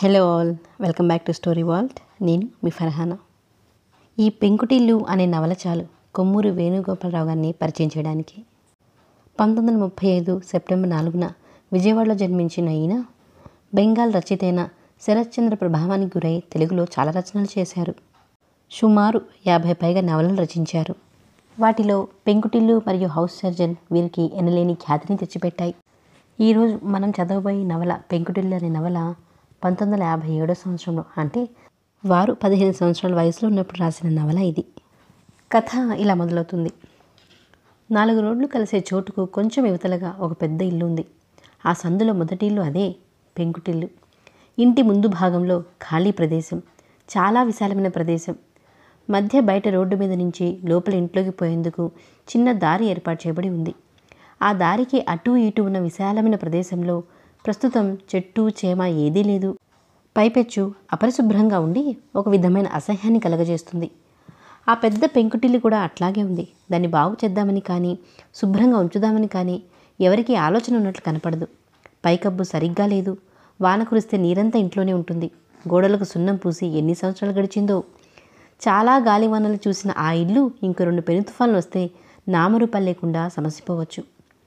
Hello all welcome back to story vault నేను మీ ఫర్హానా ఈ పెంకుటిల్లు అనే నవల చాలు కొమ్మూరి వేణుగోపాలరావు గారిని పరిచయం చేయడానికి పంతొమ్మిది వందల ముప్పై ఐదు సెప్టెంబర్ నాలుగున విజయవాడలో జన్మించిన ఈయన బెంగాల్ రచయితైన శరత్చంద్ర ప్రభావానికి గురై తెలుగులో చాలా రచనలు చేశారు సుమారు యాభై పైగా నవలలు రచించారు వాటిలో పెంకుటిల్లు మరియు హౌస్ సర్జన్ వీరికి ఎనలేని ఖ్యాతిని తెచ్చిపెట్టాయి ఈరోజు మనం చదవబోయే నవల పెంకుటిల్లు అనే నవల పంతొమ్మిది వందల యాభై ఏడో సంవత్సరంలో అంటే వారు పదిహేను సంవత్సరాల వయసులో ఉన్నప్పుడు రాసిన నవల ఇది కథ ఇలా మొదలవుతుంది నాలుగు రోడ్లు కలిసే చోటుకు కొంచెం యువతలుగా ఒక పెద్ద ఇల్లు ఉంది ఆ సందులో మొదటి ఇల్లు అదే పెంకుటిల్లు ఇంటి ముందు భాగంలో ఖాళీ ప్రదేశం చాలా విశాలమైన ప్రదేశం మధ్య బయట రోడ్డు మీద నుంచి లోపల ఇంట్లోకి పోయేందుకు చిన్న దారి ఏర్పాటు చేయబడి ఉంది ఆ దారికి అటూ ఇటూ ఉన్న విశాలమైన ప్రదేశంలో ప్రస్తుతం చెట్టు చేమ ఏదీ లేదు పైపెచ్చు అపరిశుభ్రంగా ఉండి ఒక విధమైన అసహ్యాన్ని కలగజేస్తుంది ఆ పెద్ద పెంకుటిల్లు కూడా అట్లాగే ఉంది దాన్ని బాగు చేద్దామని కానీ శుభ్రంగా ఉంచుదామని కానీ ఎవరికీ ఆలోచన ఉన్నట్లు కనపడదు పైకబ్బు సరిగ్గా లేదు వాన కురిస్తే నీరంతా ఇంట్లోనే ఉంటుంది గోడలకు సున్నం పూసి ఎన్ని సంవత్సరాలు గడిచిందో చాలా గాలివానలు చూసిన ఆ ఇల్లు ఇంక రెండు పెను తుఫాన్లు వస్తే నామరూపాలు లేకుండా సమసిపోవచ్చు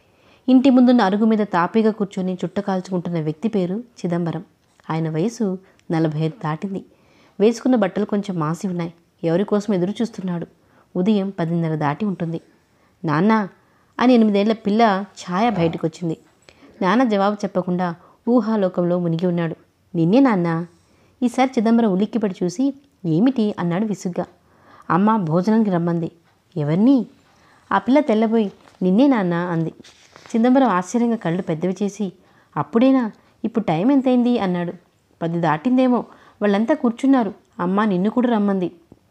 ఇంటి ముందున్న అరుగు మీద తాపీగా కూర్చొని చుట్ట కాల్చుకుంటున్న వ్యక్తి పేరు చిదంబరం ఆయన వయసు నలభై ఐదు దాటింది వేసుకున్న బట్టలు కొంచెం మాసి ఉన్నాయి ఎవరి కోసం ఎదురు చూస్తున్నాడు ఉదయం పదిన్నర దాటి ఉంటుంది నాన్న అని ఎనిమిదేళ్ల పిల్ల ఛాయ బయటకు వచ్చింది నాన్న జవాబు చెప్పకుండా ఊహాలోకంలో మునిగి ఉన్నాడు నిన్నే నాన్న ఈసారి చిదంబరం ఉలిక్కిపడి చూసి ఏమిటి అన్నాడు విసుగ్గా అమ్మ భోజనానికి రమ్మంది ఎవరిని ఆ పిల్ల తెల్లబోయి నిన్నే నాన్న అంది చిదంబరం ఆశ్చర్యంగా కళ్ళు పెద్దవి చేసి అప్పుడేనా ఇప్పుడు టైం ఎంతైంది అన్నాడు పది దాటిందేమో వాళ్ళంతా కూర్చున్నారు అమ్మ నిన్ను కూడా రమ్మంది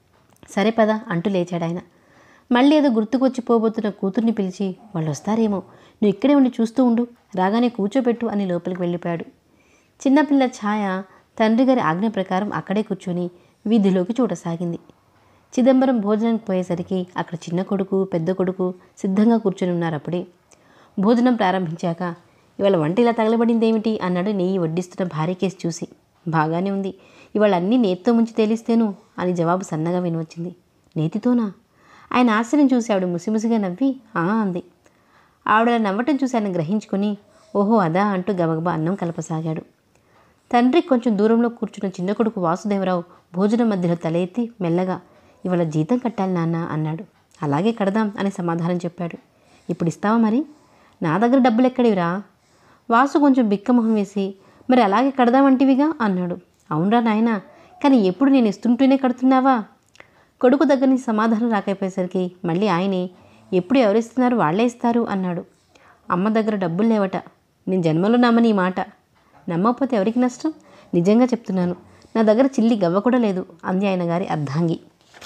సరే పద అంటూ లేచాడు ఆయన మళ్ళీ ఏదో గుర్తుకొచ్చి పోబోతున్న కూతుర్ని పిలిచి వాళ్ళు వస్తారేమో నువ్వు ఇక్కడే ఉండి చూస్తూ ఉండు రాగానే కూర్చోబెట్టు అని లోపలికి వెళ్ళిపోయాడు చిన్నపిల్ల ఛాయ తండ్రి గారి ఆజ్ఞ ప్రకారం అక్కడే కూర్చొని వీధిలోకి చూడసాగింది చిదంబరం భోజనానికి పోయేసరికి అక్కడ చిన్న కొడుకు పెద్ద కొడుకు సిద్ధంగా కూర్చొని ఉన్నారు అప్పుడే భోజనం ప్రారంభించాక ఇవాళ వంట ఇలా తగలబడిందేమిటి అన్నాడు నెయ్యి వడ్డిస్తున్న భార్య కేసు చూసి బాగానే ఉంది ఇవాళ అన్నీ నేతితో ముంచి తేలిస్తేను అని జవాబు సన్నగా వినవచ్చింది నేతితోనా ఆయన ఆశ్చర్యం చూసి ఆవిడ ముసిముసిగా నవ్వి ఆ అంది ఆవిడ అలా నవ్వటం చూసి ఆయన గ్రహించుకొని ఓహో అదా అంటూ గబగబా అన్నం కలపసాగాడు తండ్రి కొంచెం దూరంలో కూర్చున్న చిన్న కొడుకు వాసుదేవరావు భోజనం మధ్యలో తల ఎత్తి మెల్లగా ఇవాళ జీతం కట్టాలి నాన్న అన్నాడు అలాగే కడదాం అని సమాధానం చెప్పాడు ఇప్పుడు ఇస్తావా మరి నా దగ్గర డబ్బులు ఎక్కడివిరా వాసు కొంచెం బిక్కమొహం వేసి మరి అలాగే కడదామంటివిగా అన్నాడు అవునరా నాయనా కానీ ఎప్పుడు నేను ఇస్తుంటూనే కడుతున్నావా కొడుకు దగ్గర నుంచి సమాధానం రాకపోయేసరికి మళ్ళీ ఆయనే ఎప్పుడు ఎవరిస్తున్నారు వాళ్ళే ఇస్తారు అన్నాడు అమ్మ దగ్గర డబ్బులు లేవట నేను జన్మలో నమ్మని ఈ మాట నమ్మకపోతే ఎవరికి నష్టం నిజంగా చెప్తున్నాను నా దగ్గర చిల్లి గవ్వ కూడా లేదు అంది ఆయన గారి అర్ధాంగి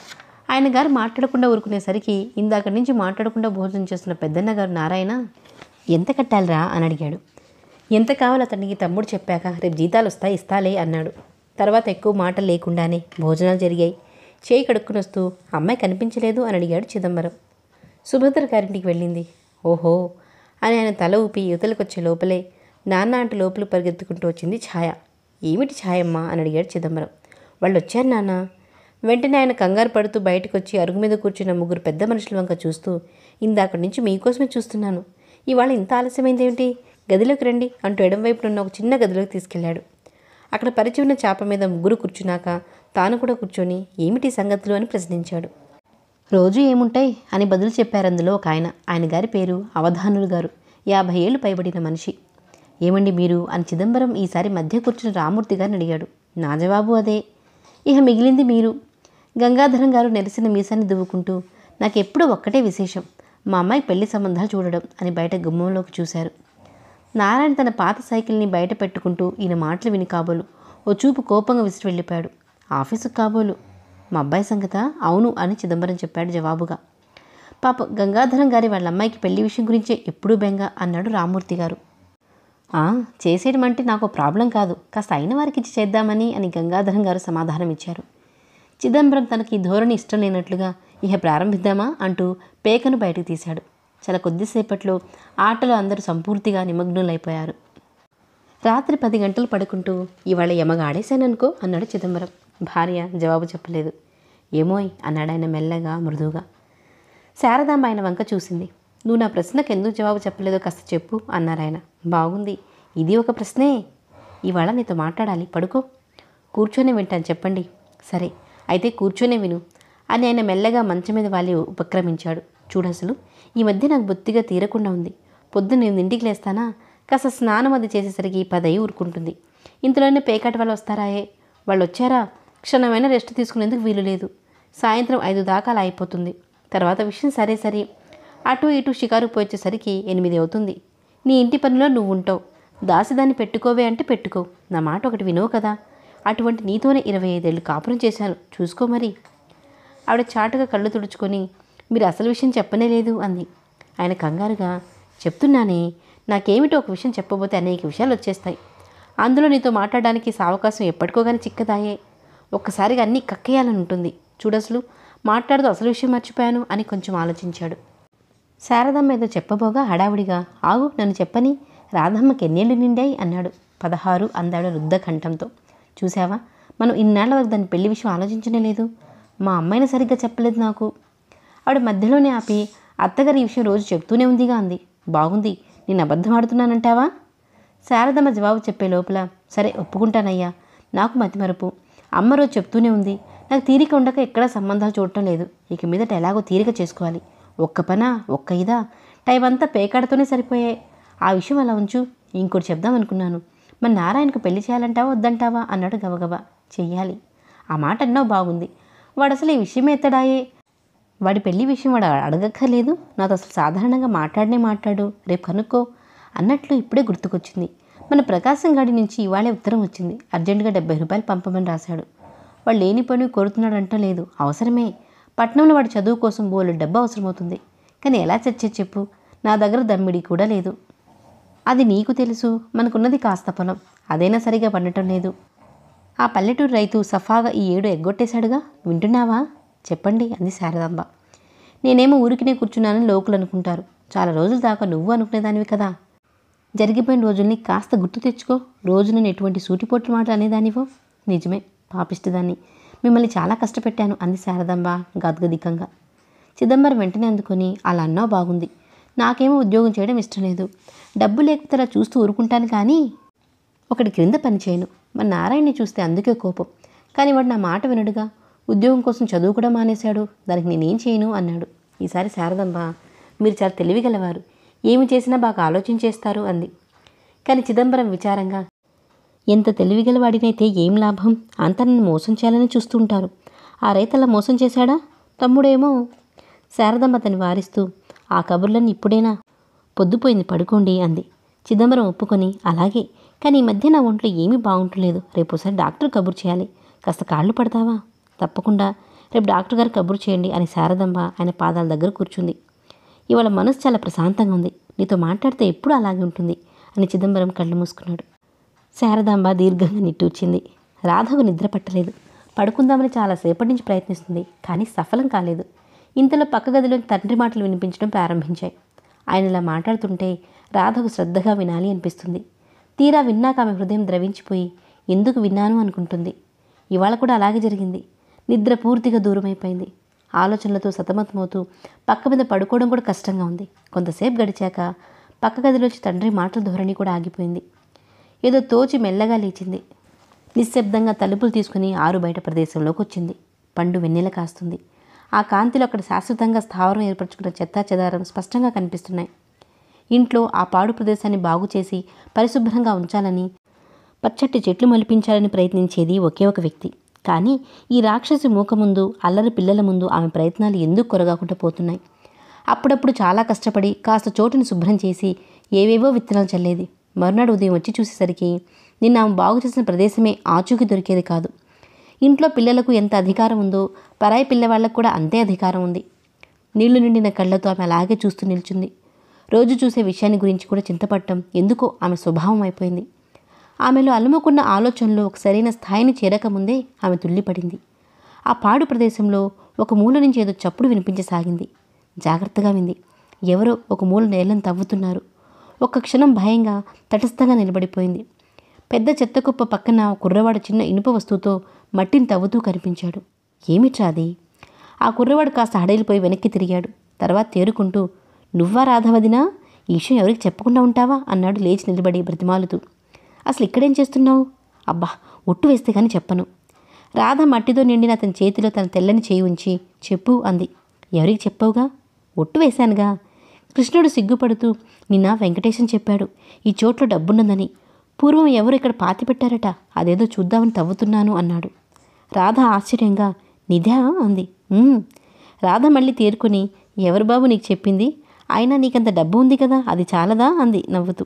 ఆయన గారు మాట్లాడకుండా ఊరుకునేసరికి ఇందాక నుంచి మాట్లాడకుండా భోజనం చేస్తున్న పెద్దన్న గారు నారాయణ ఎంత కట్టాలిరా అని అడిగాడు ఎంత కావాలో అతనికి తమ్ముడు చెప్పాక రేపు జీతాలు వస్తాయి ఇస్తాలే అన్నాడు తర్వాత ఎక్కువ మాటలు లేకుండానే భోజనాలు జరిగాయి చేయి కడుక్కుని వస్తూ అమ్మాయి కనిపించలేదు అని అడిగాడు చిదంబరం సుభద్ర గారింటికి వెళ్ళింది ఓహో అని ఆయన తల ఊపి యువతలకు వచ్చే లోపలే నాన్న అంటూ లోపల పరిగెత్తుకుంటూ వచ్చింది ఛాయ ఏమిటి ఛాయమ్మా అని అడిగాడు చిదంబరం వాళ్ళు వచ్చారు నాన్న వెంటనే ఆయన కంగారు పడుతూ బయటకు వచ్చి అరుగు మీద కూర్చున్న ముగ్గురు పెద్ద మనుషుల వంక చూస్తూ ఇందాక నుంచి మీకోసమే చూస్తున్నాను ఇవాళ ఇంత ఆలస్యమైందేమిటి గదిలోకి రండి అంటూ ఎడంవైపున ఉన్న ఒక చిన్న గదిలోకి తీసుకెళ్లాడు అక్కడ పరిచి ఉన్న చాప మీద ముగ్గురు కూర్చున్నాక తాను కూడా కూర్చొని ఏమిటి సంగతులు అని ప్రశ్నించాడు రోజు ఏముంటాయి అని బదులు చెప్పారు అందులో ఒక ఆయన ఆయన గారి పేరు అవధానులు గారు యాభై ఏళ్ళు పైబడిన మనిషి ఏమండి మీరు అని చిదంబరం ఈసారి మధ్య కూర్చున్న రామూర్తి గారిని అడిగాడు నా జవాబు అదే ఇక మిగిలింది మీరు గంగాధరం గారు నెరసిన మీసాన్ని దువ్వుకుంటూ నాకు ఎప్పుడూ ఒక్కటే విశేషం మా అమ్మాయి పెళ్లి సంబంధాలు చూడడం అని బయట గుమ్మంలోకి చూశారు నారాయణ తన పాత సైకిల్ని బయట పెట్టుకుంటూ ఈయన మాటలు విని కాబోలు ఓ చూపు కోపంగా విసిరి వెళ్ళిపోయాడు ఆఫీసుకు కాబోలు మా అబ్బాయి సంగత అవును అని చిదంబరం చెప్పాడు జవాబుగా పాప గంగాధరం గారి వాళ్ళ అమ్మాయికి పెళ్లి విషయం గురించే ఎప్పుడూ బెంగ అన్నాడు రామూర్తి గారు "ఆ, చేసేయడం అంటే నాకు ప్రాబ్లం కాదు కాస్త అయిన వారికి ఇచ్చి చేద్దామని అని గంగాధరం గారు సమాధానం ఇచ్చారు చిదంబరం తనకి ఈ ధోరణి ఇష్టం లేనట్లుగా ఇహ ప్రారంభిద్దామా అంటూ పేకను బయటకు తీశాడు చాలా కొద్దిసేపట్లో ఆటలో అందరూ సంపూర్తిగా నిమగ్నులైపోయారు రాత్రి పది గంటలు పడుకుంటూ ఇవాళ యమగా ఆడేశాననుకో అన్నాడు చిదంబరం భార్య జవాబు చెప్పలేదు ఏమోయ్ అన్నాడు ఆయన మెల్లగా మృదువుగా శారదాంబ ఆయన వంక చూసింది నువ్వు నా ప్రశ్నకు ఎందుకు జవాబు చెప్పలేదో కాస్త చెప్పు అన్నారు ఆయన బాగుంది ఇది ఒక ప్రశ్నే ఇవాళ నీతో మాట్లాడాలి పడుకో కూర్చొని వింటాను చెప్పండి సరే అయితే కూర్చొనే విను అని ఆయన మెల్లగా మంచం మీద వాలి ఉపక్రమించాడు చూడసలు ఈ మధ్య నాకు బొత్తిగా తీరకుండా ఉంది పొద్దున్న నేను ఇంటికి లేస్తానా కాస్త స్నానం అది చేసేసరికి పదయి ఊరుకుంటుంది ఇంతలోనే పేకాట వాళ్ళు వస్తారాయే వాళ్ళు వచ్చారా క్షణమైన రెస్ట్ తీసుకునేందుకు వీలు లేదు సాయంత్రం ఐదు దాకా అలా అయిపోతుంది తర్వాత విషయం సరే సరే అటు ఇటు షికారు పోయేసరికి ఎనిమిది అవుతుంది నీ ఇంటి పనిలో నువ్వు ఉంటావు దాసిదాన్ని పెట్టుకోవే అంటే పెట్టుకో నా మాట ఒకటి వినవు కదా అటువంటి నీతోనే ఇరవై ఐదేళ్ళు కాపురం చేశాను చూసుకో మరి ఆవిడ చాటుగా కళ్ళు తుడుచుకొని మీరు అసలు విషయం చెప్పనే లేదు అంది ఆయన కంగారుగా చెప్తున్నానే నాకేమిటో ఒక విషయం చెప్పబోతే అనేక విషయాలు వచ్చేస్తాయి అందులో నీతో మాట్లాడడానికి సావకాశం ఎప్పటికోగానే చిక్కదాయే ఒక్కసారిగా అన్నీ కక్కేయాలని ఉంటుంది చూడసలు మాట్లాడుతూ అసలు విషయం మర్చిపోయాను అని కొంచెం ఆలోచించాడు శారదమ్మ ఏదో చెప్పబోగా హడావుడిగా ఆగు నన్ను చెప్పని రాధమ్మకి ఎన్నేళ్ళు నిండాయి అన్నాడు పదహారు అందాడు రుద్ద కంఠంతో చూసావా మనం ఇన్నాళ్ల వరకు దాని పెళ్లి విషయం ఆలోచించనే లేదు మా అమ్మాయిని సరిగ్గా చెప్పలేదు నాకు ఆవిడ మధ్యలోనే ఆపి అత్తగారి ఈ విషయం రోజు చెప్తూనే ఉందిగా అంది బాగుంది నేను అబద్ధం ఆడుతున్నానంటావా శారదమ్మ జవాబు చెప్పే లోపల సరే ఒప్పుకుంటానయ్యా నాకు మతిమరుపు అమ్మ రోజు చెప్తూనే ఉంది నాకు తీరిక ఉండక ఎక్కడా సంబంధాలు చూడటం లేదు ఇక మీదట ఎలాగో తీరిక చేసుకోవాలి ఒక్క పనా ఒక్క ఇదా టైం అంతా పేకాడతోనే సరిపోయాయి ఆ విషయం అలా ఉంచు ఇంకోటి చెప్దాం అనుకున్నాను మరి నారాయణకు పెళ్లి చేయాలంటావా వద్దంటావా అన్నాడు గబగబా చెయ్యాలి ఆ మాట అన్నావు బాగుంది వాడు అసలు ఈ విషయం ఎత్తడాయే వాడి పెళ్లి విషయం వాడు అడగక్కర్లేదు నాతో అసలు సాధారణంగా మాట్లాడనే మాట్లాడు రేపు కనుక్కో అన్నట్లు ఇప్పుడే గుర్తుకొచ్చింది మన ప్రకాశం గాడి నుంచి ఇవాళే ఉత్తరం వచ్చింది అర్జెంటుగా డెబ్బై రూపాయలు పంపమని రాశాడు వాడు లేని పని కోరుతున్నాడంట లేదు అవసరమే పట్నంలో వాడి చదువు కోసం బోలు డబ్బు అవసరమవుతుంది కానీ ఎలా చచ్చే చెప్పు నా దగ్గర దమ్మిడి కూడా లేదు అది నీకు తెలుసు మనకున్నది కాస్త పొలం అదైనా సరిగా పండటం లేదు ఆ పల్లెటూరు రైతు సఫాగా ఈ ఏడు ఎగ్గొట్టేశాడుగా వింటున్నావా చెప్పండి అంది శారదాంబ నేనేమో ఊరికినే కూర్చున్నానని లోకులు అనుకుంటారు చాలా రోజుల దాకా నువ్వు అనుకునేదానివి కదా జరిగిపోయిన రోజుల్ని కాస్త గుర్తు తెచ్చుకో రోజు నేను ఎటువంటి సూటిపోట్లు మాటలు అనేదానివో నిజమే పాపిస్తుదాన్ని మిమ్మల్ని చాలా కష్టపెట్టాను అంది శారదాంబ గద్గదికంగా చిదంబరం వెంటనే అందుకొని అలా అన్నావు బాగుంది నాకేమో ఉద్యోగం చేయడం ఇష్టం లేదు డబ్బు లేకపోతే అలా చూస్తూ ఊరుకుంటాను కానీ ఒకటి క్రింద పని చేయను మా నారాయణని చూస్తే అందుకే కోపం కానీ వాడు నా మాట వినడుగా ఉద్యోగం కోసం చదువు కూడా మానేశాడు దానికి నేనేం చేయను అన్నాడు ఈసారి శారదమ్మ మీరు చాలా తెలివిగలవారు ఏమి చేసినా బాగా ఆలోచించేస్తారు అంది కానీ చిదంబరం విచారంగా ఎంత తెలివిగలవాడినైతే ఏం లాభం అంతా నన్ను మోసం చేయాలని చూస్తుంటారు ఆ రైతలా మోసం చేశాడా తమ్ముడేమో శారదమ్మ అతని వారిస్తూ ఆ కబుర్లన్నీ ఇప్పుడేనా పొద్దుపోయింది పడుకోండి అంది చిదంబరం ఒప్పుకొని అలాగే కానీ ఈ మధ్య నా ఒంట్లో ఏమీ బాగుంటలేదు రేపు ఒకసారి డాక్టర్ కబురు చేయాలి కాస్త కాళ్ళు పడతావా తప్పకుండా రేపు డాక్టర్ గారు కబురు చేయండి అని శారదమ్మ ఆయన పాదాల దగ్గర కూర్చుంది ఇవాళ మనసు చాలా ప్రశాంతంగా ఉంది నీతో మాట్లాడితే ఎప్పుడూ అలాగే ఉంటుంది అని చిదంబరం కళ్ళు మూసుకున్నాడు శారదాంబ దీర్ఘంగా నిట్టూర్చింది రాధకు నిద్ర పట్టలేదు పడుకుందామని చాలాసేపటి నుంచి ప్రయత్నిస్తుంది కానీ సఫలం కాలేదు ఇంతలో పక్క గదిలో తండ్రి మాటలు వినిపించడం ప్రారంభించాయి ఆయన ఇలా మాట్లాడుతుంటే రాధకు శ్రద్ధగా వినాలి అనిపిస్తుంది తీరా విన్నాక ఆమె హృదయం ద్రవించిపోయి ఎందుకు విన్నాను అనుకుంటుంది ఇవాళ కూడా అలాగే జరిగింది నిద్ర పూర్తిగా దూరమైపోయింది ఆలోచనలతో సతమతమవుతూ పక్క మీద పడుకోవడం కూడా కష్టంగా ఉంది కొంతసేపు గడిచాక పక్క గదిలోంచి తండ్రి మాటల ధోరణి కూడా ఆగిపోయింది ఏదో తోచి మెల్లగా లేచింది నిశ్శబ్దంగా తలుపులు తీసుకుని ఆరు బయట ప్రదేశంలోకి వచ్చింది పండు వెన్నెల కాస్తుంది ఆ కాంతిలో అక్కడ శాశ్వతంగా స్థావరం ఏర్పరచుకున్న చెత్తా చెదారం స్పష్టంగా కనిపిస్తున్నాయి ఇంట్లో ఆ పాడు ప్రదేశాన్ని బాగు చేసి పరిశుభ్రంగా ఉంచాలని పచ్చటి చెట్లు మలిపించాలని ప్రయత్నించేది ఒకే ఒక వ్యక్తి కానీ ఈ రాక్షసి మూక ముందు అల్లరి పిల్లల ముందు ఆమె ప్రయత్నాలు ఎందుకు కొరగాకుండా పోతున్నాయి అప్పుడప్పుడు చాలా కష్టపడి కాస్త చోటుని శుభ్రం చేసి ఏవేవో విత్తనాలు చల్లేది మరునాడు ఉదయం వచ్చి చూసేసరికి నిన్న ఆమె బాగు చేసిన ప్రదేశమే ఆచూకీ దొరికేది కాదు ఇంట్లో పిల్లలకు ఎంత అధికారం ఉందో పరాయి పిల్లవాళ్ళకు కూడా అంతే అధికారం ఉంది నీళ్లు నిండిన కళ్ళతో ఆమె అలాగే చూస్తూ నిల్చుంది రోజు చూసే విషయాన్ని గురించి కూడా చింతపడటం ఎందుకో ఆమె స్వభావం అయిపోయింది ఆమెలో అలుముకున్న ఆలోచనలో ఒక సరైన స్థాయిని చేరకముందే ఆమె తుల్లిపడింది ఆ పాడు ప్రదేశంలో ఒక మూల నుంచి ఏదో చప్పుడు వినిపించసాగింది జాగ్రత్తగా వింది ఎవరో ఒక మూల నేలను తవ్వుతున్నారు ఒక్క క్షణం భయంగా తటస్థంగా నిలబడిపోయింది పెద్ద చెత్త కుప్ప పక్కన కుర్రవాడు చిన్న ఇనుప వస్తువుతో మట్టిని తవ్వుతూ కనిపించాడు ఏమిట్రాది ఆ కుర్రవాడు కాస్త హడలిపోయి వెనక్కి తిరిగాడు తర్వాత తేరుకుంటూ నువ్వా రాధవదినా ఈ విషయం ఎవరికి చెప్పకుండా ఉంటావా అన్నాడు లేచి నిలబడి బ్రతిమాలుతూ అసలు ఇక్కడేం చేస్తున్నావు అబ్బా ఒట్టు వేస్తే కానీ చెప్పను రాధ మట్టితో నిండిన అతని చేతిలో తన తెల్లని చేయి ఉంచి చెప్పు అంది ఎవరికి చెప్పావుగా ఒట్టు వేశానుగా కృష్ణుడు సిగ్గుపడుతూ నిన్న వెంకటేశం చెప్పాడు ఈ చోట్లో డబ్బున్నదని పూర్వం ఎవరు ఇక్కడ పాతి పెట్టారట అదేదో చూద్దామని తవ్వుతున్నాను అన్నాడు రాధ ఆశ్చర్యంగా నిధా అంది "ఉమ్." రాధ మళ్ళీ తేరుకొని ఎవరు బాబు నీకు చెప్పింది అయినా నీకంత డబ్బు ఉంది కదా అది చాలదా అంది నవ్వుతూ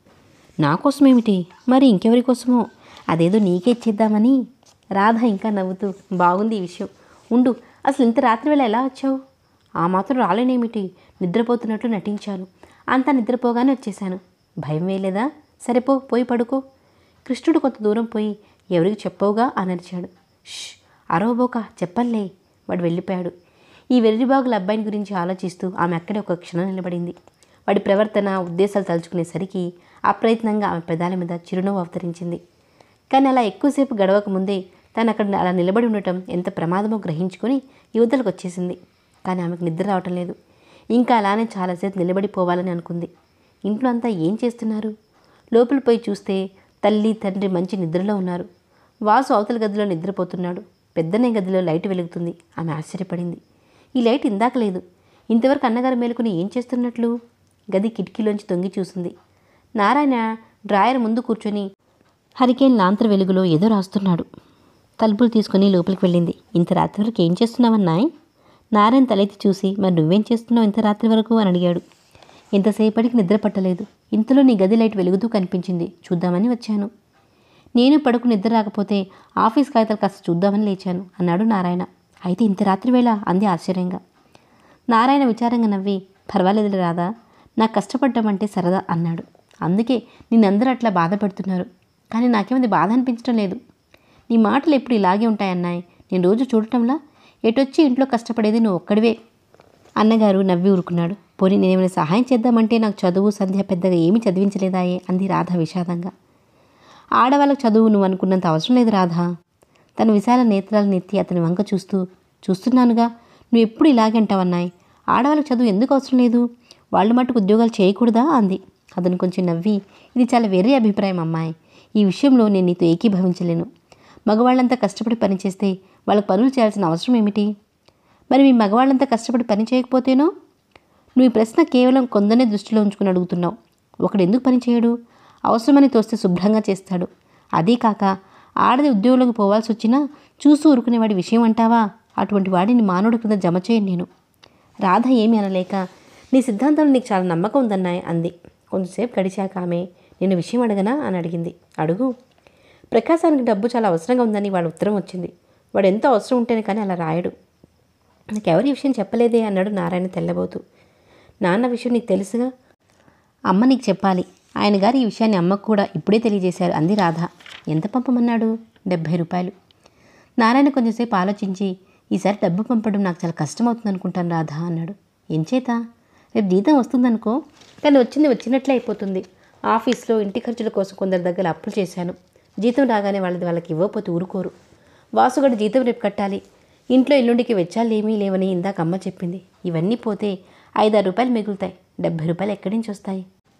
నా కోసమేమిటి మరి ఇంకెవరి కోసమో అదేదో నీకే ఇచ్చేద్దామని రాధ ఇంకా నవ్వుతూ బాగుంది ఈ విషయం ఉండు అసలు ఇంత రాత్రి వేళ ఎలా వచ్చావు ఆ మాత్రం రాలేనేమిటి నిద్రపోతున్నట్లు నటించాను అంతా నిద్రపోగానే వచ్చేశాను భయం వేయలేదా సరేపో పోయి పడుకో కృష్ణుడు కొంత దూరం పోయి ఎవరికి చెప్పవుగా అని అరిచాడు ష్ అరవబోక చెప్పల్లే వాడు వెళ్ళిపోయాడు ఈ వెర్రిబాగుల అబ్బాయిని గురించి ఆలోచిస్తూ ఆమె అక్కడే ఒక క్షణం నిలబడింది వాడి ప్రవర్తన ఉద్దేశాలు తలుచుకునేసరికి అప్రయత్నంగా ఆమె పెదాల మీద చిరునవ్వు అవతరించింది కానీ అలా ఎక్కువసేపు గడవక ముందే తను అక్కడ అలా నిలబడి ఉండటం ఎంత ప్రమాదమో గ్రహించుకొని యువతలకు వచ్చేసింది కానీ ఆమెకు నిద్ర రావటం లేదు ఇంకా అలానే చాలాసేపు నిలబడిపోవాలని అనుకుంది ఇంట్లో అంతా ఏం చేస్తున్నారు లోపల పోయి చూస్తే తల్లి తండ్రి మంచి నిద్రలో ఉన్నారు వాసు అవతల గదిలో నిద్రపోతున్నాడు పెద్దనే గదిలో లైట్ వెలుగుతుంది ఆమె ఆశ్చర్యపడింది ఈ లైట్ ఇందాక లేదు ఇంతవరకు అన్నగారు మేలుకుని ఏం చేస్తున్నట్లు గది కిటికీలోంచి తొంగి చూసింది నారాయణ డ్రాయర్ ముందు కూర్చొని హరికేన్ లాంతర వెలుగులో ఏదో రాస్తున్నాడు తలుపులు తీసుకుని లోపలికి వెళ్ళింది ఇంత రాత్రి వరకు ఏం చేస్తున్నావన్నాయ్ నారాయణ తలెత్తి చూసి మరి నువ్వేం చేస్తున్నావు ఇంత రాత్రి వరకు అని అడిగాడు ఇంతసేపటికి నిద్ర పట్టలేదు ఇంతలో నీ గది లైట్ వెలుగుతూ కనిపించింది చూద్దామని వచ్చాను నేను పడుకు నిద్ర రాకపోతే ఆఫీస్ కాగితాలు కాస్త చూద్దామని లేచాను అన్నాడు నారాయణ అయితే ఇంత రాత్రి వేళ అంది ఆశ్చర్యంగా నారాయణ విచారంగా నవ్వి పర్వాలేదు రాదా నాకు కష్టపడ్డం అంటే సరదా అన్నాడు అందుకే నిన్నందరూ అట్లా బాధ పెడుతున్నారు కానీ నాకేమైంది బాధ అనిపించడం లేదు నీ మాటలు ఎప్పుడు ఇలాగే ఉంటాయన్నాయి నేను రోజు చూడటంలా ఎటొచ్చి ఇంట్లో కష్టపడేది నువ్వు ఒక్కడివే అన్నగారు నవ్వి ఊరుకున్నాడు పోనీ నేనేమైనా సహాయం చేద్దామంటే నాకు చదువు సంధ్య పెద్దగా ఏమీ చదివించలేదాయే అంది రాధ విషాదంగా ఆడవాళ్ళకు చదువు నువ్వు అనుకున్నంత అవసరం లేదు రాధా తన విశాల నేత్రాలను నెత్తి అతని వంక చూస్తూ చూస్తున్నానుగా నువ్వు ఎప్పుడు ఇలాగే అంటావన్నాయి ఆడవాళ్ళకి చదువు ఎందుకు అవసరం లేదు వాళ్ళు మట్టుకు ఉద్యోగాలు చేయకూడదా అంది అతను కొంచెం నవ్వి ఇది చాలా వేరే అభిప్రాయం అమ్మాయి ఈ విషయంలో నేను నీతో ఏకీభవించలేను మగవాళ్ళంతా కష్టపడి పనిచేస్తే వాళ్ళకి పనులు చేయాల్సిన అవసరం ఏమిటి మరి మీ మగవాళ్ళంతా కష్టపడి పని చేయకపోతేనో నువ్వు ఈ ప్రశ్న కేవలం కొందనే దృష్టిలో ఉంచుకుని అడుగుతున్నావు ఒకడు ఎందుకు పని చేయడు అవసరమని తోస్తే శుభ్రంగా చేస్తాడు అదీ కాక ఆడది ఉద్యోగులకు పోవాల్సి వచ్చినా చూస్తూ ఊరుకునేవాడి విషయం అంటావా అటువంటి వాడిని మానవుడి కింద జమ చేయను నేను రాధ ఏమీ అనలేక నీ సిద్ధాంతంలో నీకు చాలా నమ్మకం ఉందన్నాయి అంది కొంచెంసేపు గడిచాక ఆమె నేను విషయం అడగనా అని అడిగింది అడుగు ప్రకాశానికి డబ్బు చాలా అవసరంగా ఉందని వాడు ఉత్తరం వచ్చింది వాడు ఎంతో అవసరం ఉంటేనే కానీ అలా రాయడు నాకు ఎవరి విషయం చెప్పలేదే అన్నాడు నారాయణ తెల్లబోతూ నాన్న విషయం నీకు తెలుసుగా అమ్మ నీకు చెప్పాలి ఆయన గారు ఈ విషయాన్ని అమ్మకు కూడా ఇప్పుడే తెలియజేశారు అంది రాధ ఎంత పంపమన్నాడు డెబ్భై రూపాయలు నారాయణ కొంచెంసేపు ఆలోచించి ఈసారి డబ్బు పంపడం నాకు చాలా కష్టమవుతుంది అనుకుంటాను రాధ అన్నాడు ఎంచేత రేపు జీతం వస్తుందనుకో కానీ వచ్చింది వచ్చినట్లే అయిపోతుంది ఆఫీస్లో ఇంటి ఖర్చుల కోసం కొందరి దగ్గర అప్పులు చేశాను జీతం రాగానే వాళ్ళది వాళ్ళకి ఇవ్వకపోతే ఊరుకోరు వాసుగడు జీతం రేపు కట్టాలి ఇంట్లో ఎల్లుండికి వెచ్చాలు ఏమీ లేవని ఇందాక అమ్మ చెప్పింది ఇవన్నీ పోతే ఐదారు రూపాయలు మిగులుతాయి డెబ్భై రూపాయలు ఎక్కడి నుంచి వస్తాయి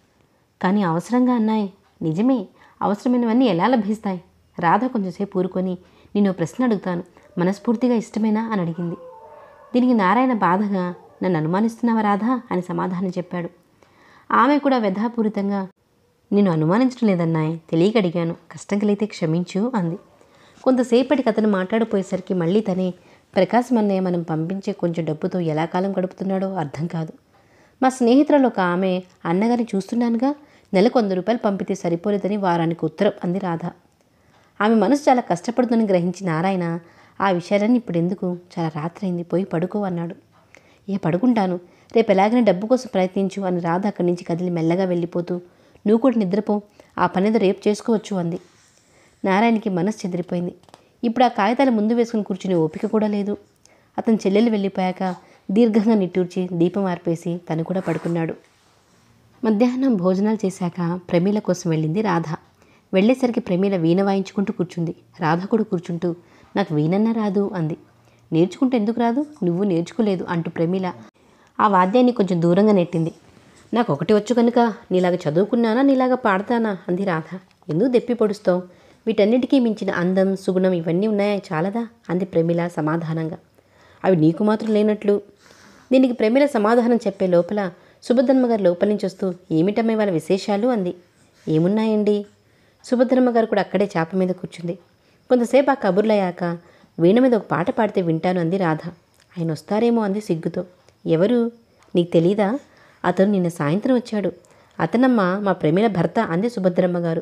కానీ అవసరంగా అన్నాయి నిజమే అవసరమైనవన్నీ ఎలా లభిస్తాయి రాధ కొంచెంసేపు ఊరుకొని నేను ఓ ప్రశ్న అడుగుతాను మనస్ఫూర్తిగా ఇష్టమేనా అని అడిగింది దీనికి నారాయణ బాధగా నన్ను అనుమానిస్తున్నావా రాధా అని సమాధానం చెప్పాడు ఆమె కూడా వ్యధాపూరితంగా నేను అనుమానించడం లేదన్నాయ్ తెలియక అడిగాను కష్టం కలిగితే క్షమించు అంది కొంతసేపటికి అతను మాట్లాడిపోయేసరికి మళ్ళీ తనే ప్రకాశం అన్నయ్య మనం పంపించే కొంచెం డబ్బుతో ఎలా కాలం గడుపుతున్నాడో అర్థం కాదు మా స్నేహితులలో ఒక ఆమె అన్నగారిని చూస్తున్నానుగా నెలకు వంద రూపాయలు పంపితే సరిపోలేదని వారానికి ఉత్తరం అంది రాధ ఆమె మనసు చాలా కష్టపడుతుందని గ్రహించి నారాయణ ఆ విషయాలన్నీ ఇప్పుడు ఎందుకు చాలా రాత్రైంది పోయి పడుకో అన్నాడు ఏ పడుకుంటాను రేపు ఎలాగైనా డబ్బు కోసం ప్రయత్నించు అని రాధ అక్కడి నుంచి కదిలి మెల్లగా వెళ్ళిపోతూ నువ్వు కూడా నిద్రపో ఆ పనేదో రేపు చేసుకోవచ్చు అంది నారాయణకి మనసు చెదిరిపోయింది ఇప్పుడు ఆ కాగితాలు ముందు వేసుకుని కూర్చునే ఓపిక కూడా లేదు అతని చెల్లెలు వెళ్ళిపోయాక దీర్ఘంగా నిట్టూర్చి దీపం ఆర్పేసి తను కూడా పడుకున్నాడు మధ్యాహ్నం భోజనాలు చేశాక ప్రమీల కోసం వెళ్ళింది రాధ వెళ్ళేసరికి ప్రమీల వీణ వాయించుకుంటూ కూర్చుంది రాధ కూడా కూర్చుంటూ నాకు వీణన్నా రాదు అంది నేర్చుకుంటే ఎందుకు రాదు నువ్వు నేర్చుకోలేదు అంటూ ప్రమీల ఆ వాద్యాన్ని కొంచెం దూరంగా నెట్టింది నాకు ఒకటి వచ్చు కనుక నీలాగా చదువుకున్నానా నీలాగా పాడతానా అంది రాధ ఎందుకు దెప్పి పొడుస్తావు వీటన్నిటికీ మించిన అందం సుగుణం ఇవన్నీ ఉన్నాయా చాలదా అంది ప్రమీల సమాధానంగా అవి నీకు మాత్రం లేనట్లు దీనికి ప్రమీల సమాధానం చెప్పే లోపల సుభద్రమ్మ గారు లోపల నుంచి వస్తూ ఏమిటమ్మే వాళ్ళ విశేషాలు అంది ఏమున్నాయండి సుభద్రమ్మ గారు కూడా అక్కడే చాప మీద కూర్చుంది కొంతసేపు ఆ కబుర్లయ్యాక వీణ మీద ఒక పాట పాడితే వింటాను అంది రాధ ఆయన వస్తారేమో అంది సిగ్గుతో ఎవరు నీకు తెలీదా అతను నిన్న సాయంత్రం వచ్చాడు అతనమ్మ మా ప్రమీల భర్త అంది సుభద్రమ్మ గారు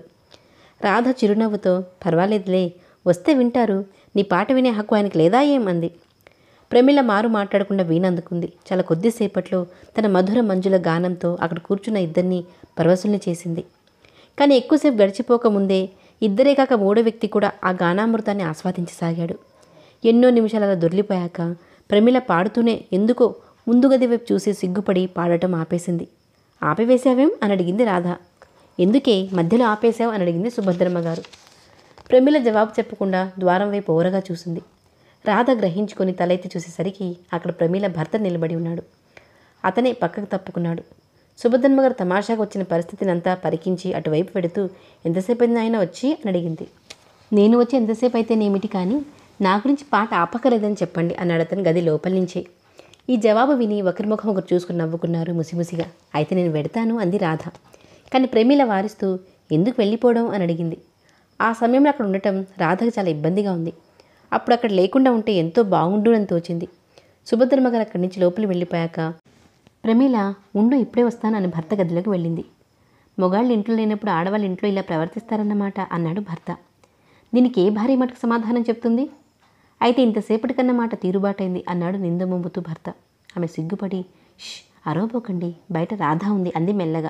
రాధ చిరునవ్వుతో పర్వాలేదులే వస్తే వింటారు నీ పాట వినే హక్కు ఆయనకి లేదా ఏం అంది ప్రమిళ మారు మాట్లాడకుండా వీణ అందుకుంది చాలా కొద్దిసేపట్లో తన మధుర మంజుల గానంతో అక్కడ కూర్చున్న ఇద్దరిని పరవశుల్ని చేసింది కానీ ఎక్కువసేపు గడిచిపోకముందే ఇద్దరే కాక మూడో వ్యక్తి కూడా ఆ గానామృతాన్ని ఆస్వాదించసాగాడు ఎన్నో నిమిషాలు అలా దొర్లిపోయాక ప్రమిళ పాడుతూనే ఎందుకో ముందు గది వైపు చూసి సిగ్గుపడి పాడటం ఆపేసింది ఆపివేశావేం అని అడిగింది రాధ ఎందుకే మధ్యలో ఆపేశావు అని అడిగింది సుభద్రమ్మ గారు ప్రమిళ జవాబు చెప్పకుండా ద్వారం వైపు ఓరగా చూసింది రాధ గ్రహించుకొని తలెత్తి చూసేసరికి అక్కడ ప్రమీల భర్త నిలబడి ఉన్నాడు అతనే పక్కకు తప్పుకున్నాడు సుభద్రమ్మ గారు తమాషాగా వచ్చిన పరిస్థితిని అంతా పరికించి అటువైపు పెడుతూ ఎంతసేపు అయింది ఆయన వచ్చి అని అడిగింది నేను వచ్చి ఎంతసేపు అయితేనేమిటి కానీ నా గురించి పాట ఆపకలేదని చెప్పండి అన్నాడు అతను గది లోపల నుంచే ఈ జవాబు విని ఒకరి ముఖం ఒకరు చూసుకుని నవ్వుకున్నారు ముసిముసిగా అయితే నేను వెడతాను అంది రాధ కానీ ప్రమీల వారిస్తూ ఎందుకు వెళ్ళిపోవడం అని అడిగింది ఆ సమయంలో అక్కడ ఉండటం రాధకు చాలా ఇబ్బందిగా ఉంది అప్పుడు అక్కడ లేకుండా ఉంటే ఎంతో బాగుండు అని తోచింది సుభద్రమ్మ గారు అక్కడి నుంచి లోపలికి వెళ్ళిపోయాక ప్రమీల ఉండు ఇప్పుడే వస్తాను అని భర్త గదిలోకి వెళ్ళింది మొగాళ్ళు ఇంట్లో లేనప్పుడు ఆడవాళ్ళ ఇంట్లో ఇలా ప్రవర్తిస్తారన్నమాట అన్నాడు భర్త దీనికి ఏ భార్య మటుకు సమాధానం చెప్తుంది అయితే ఇంతసేపటికన్నా మాట తీరుబాటైంది అన్నాడు నిందమొంబుతూ భర్త ఆమె సిగ్గుపడి ష్ అరవబోకండి బయట రాధ ఉంది అంది మెల్లగా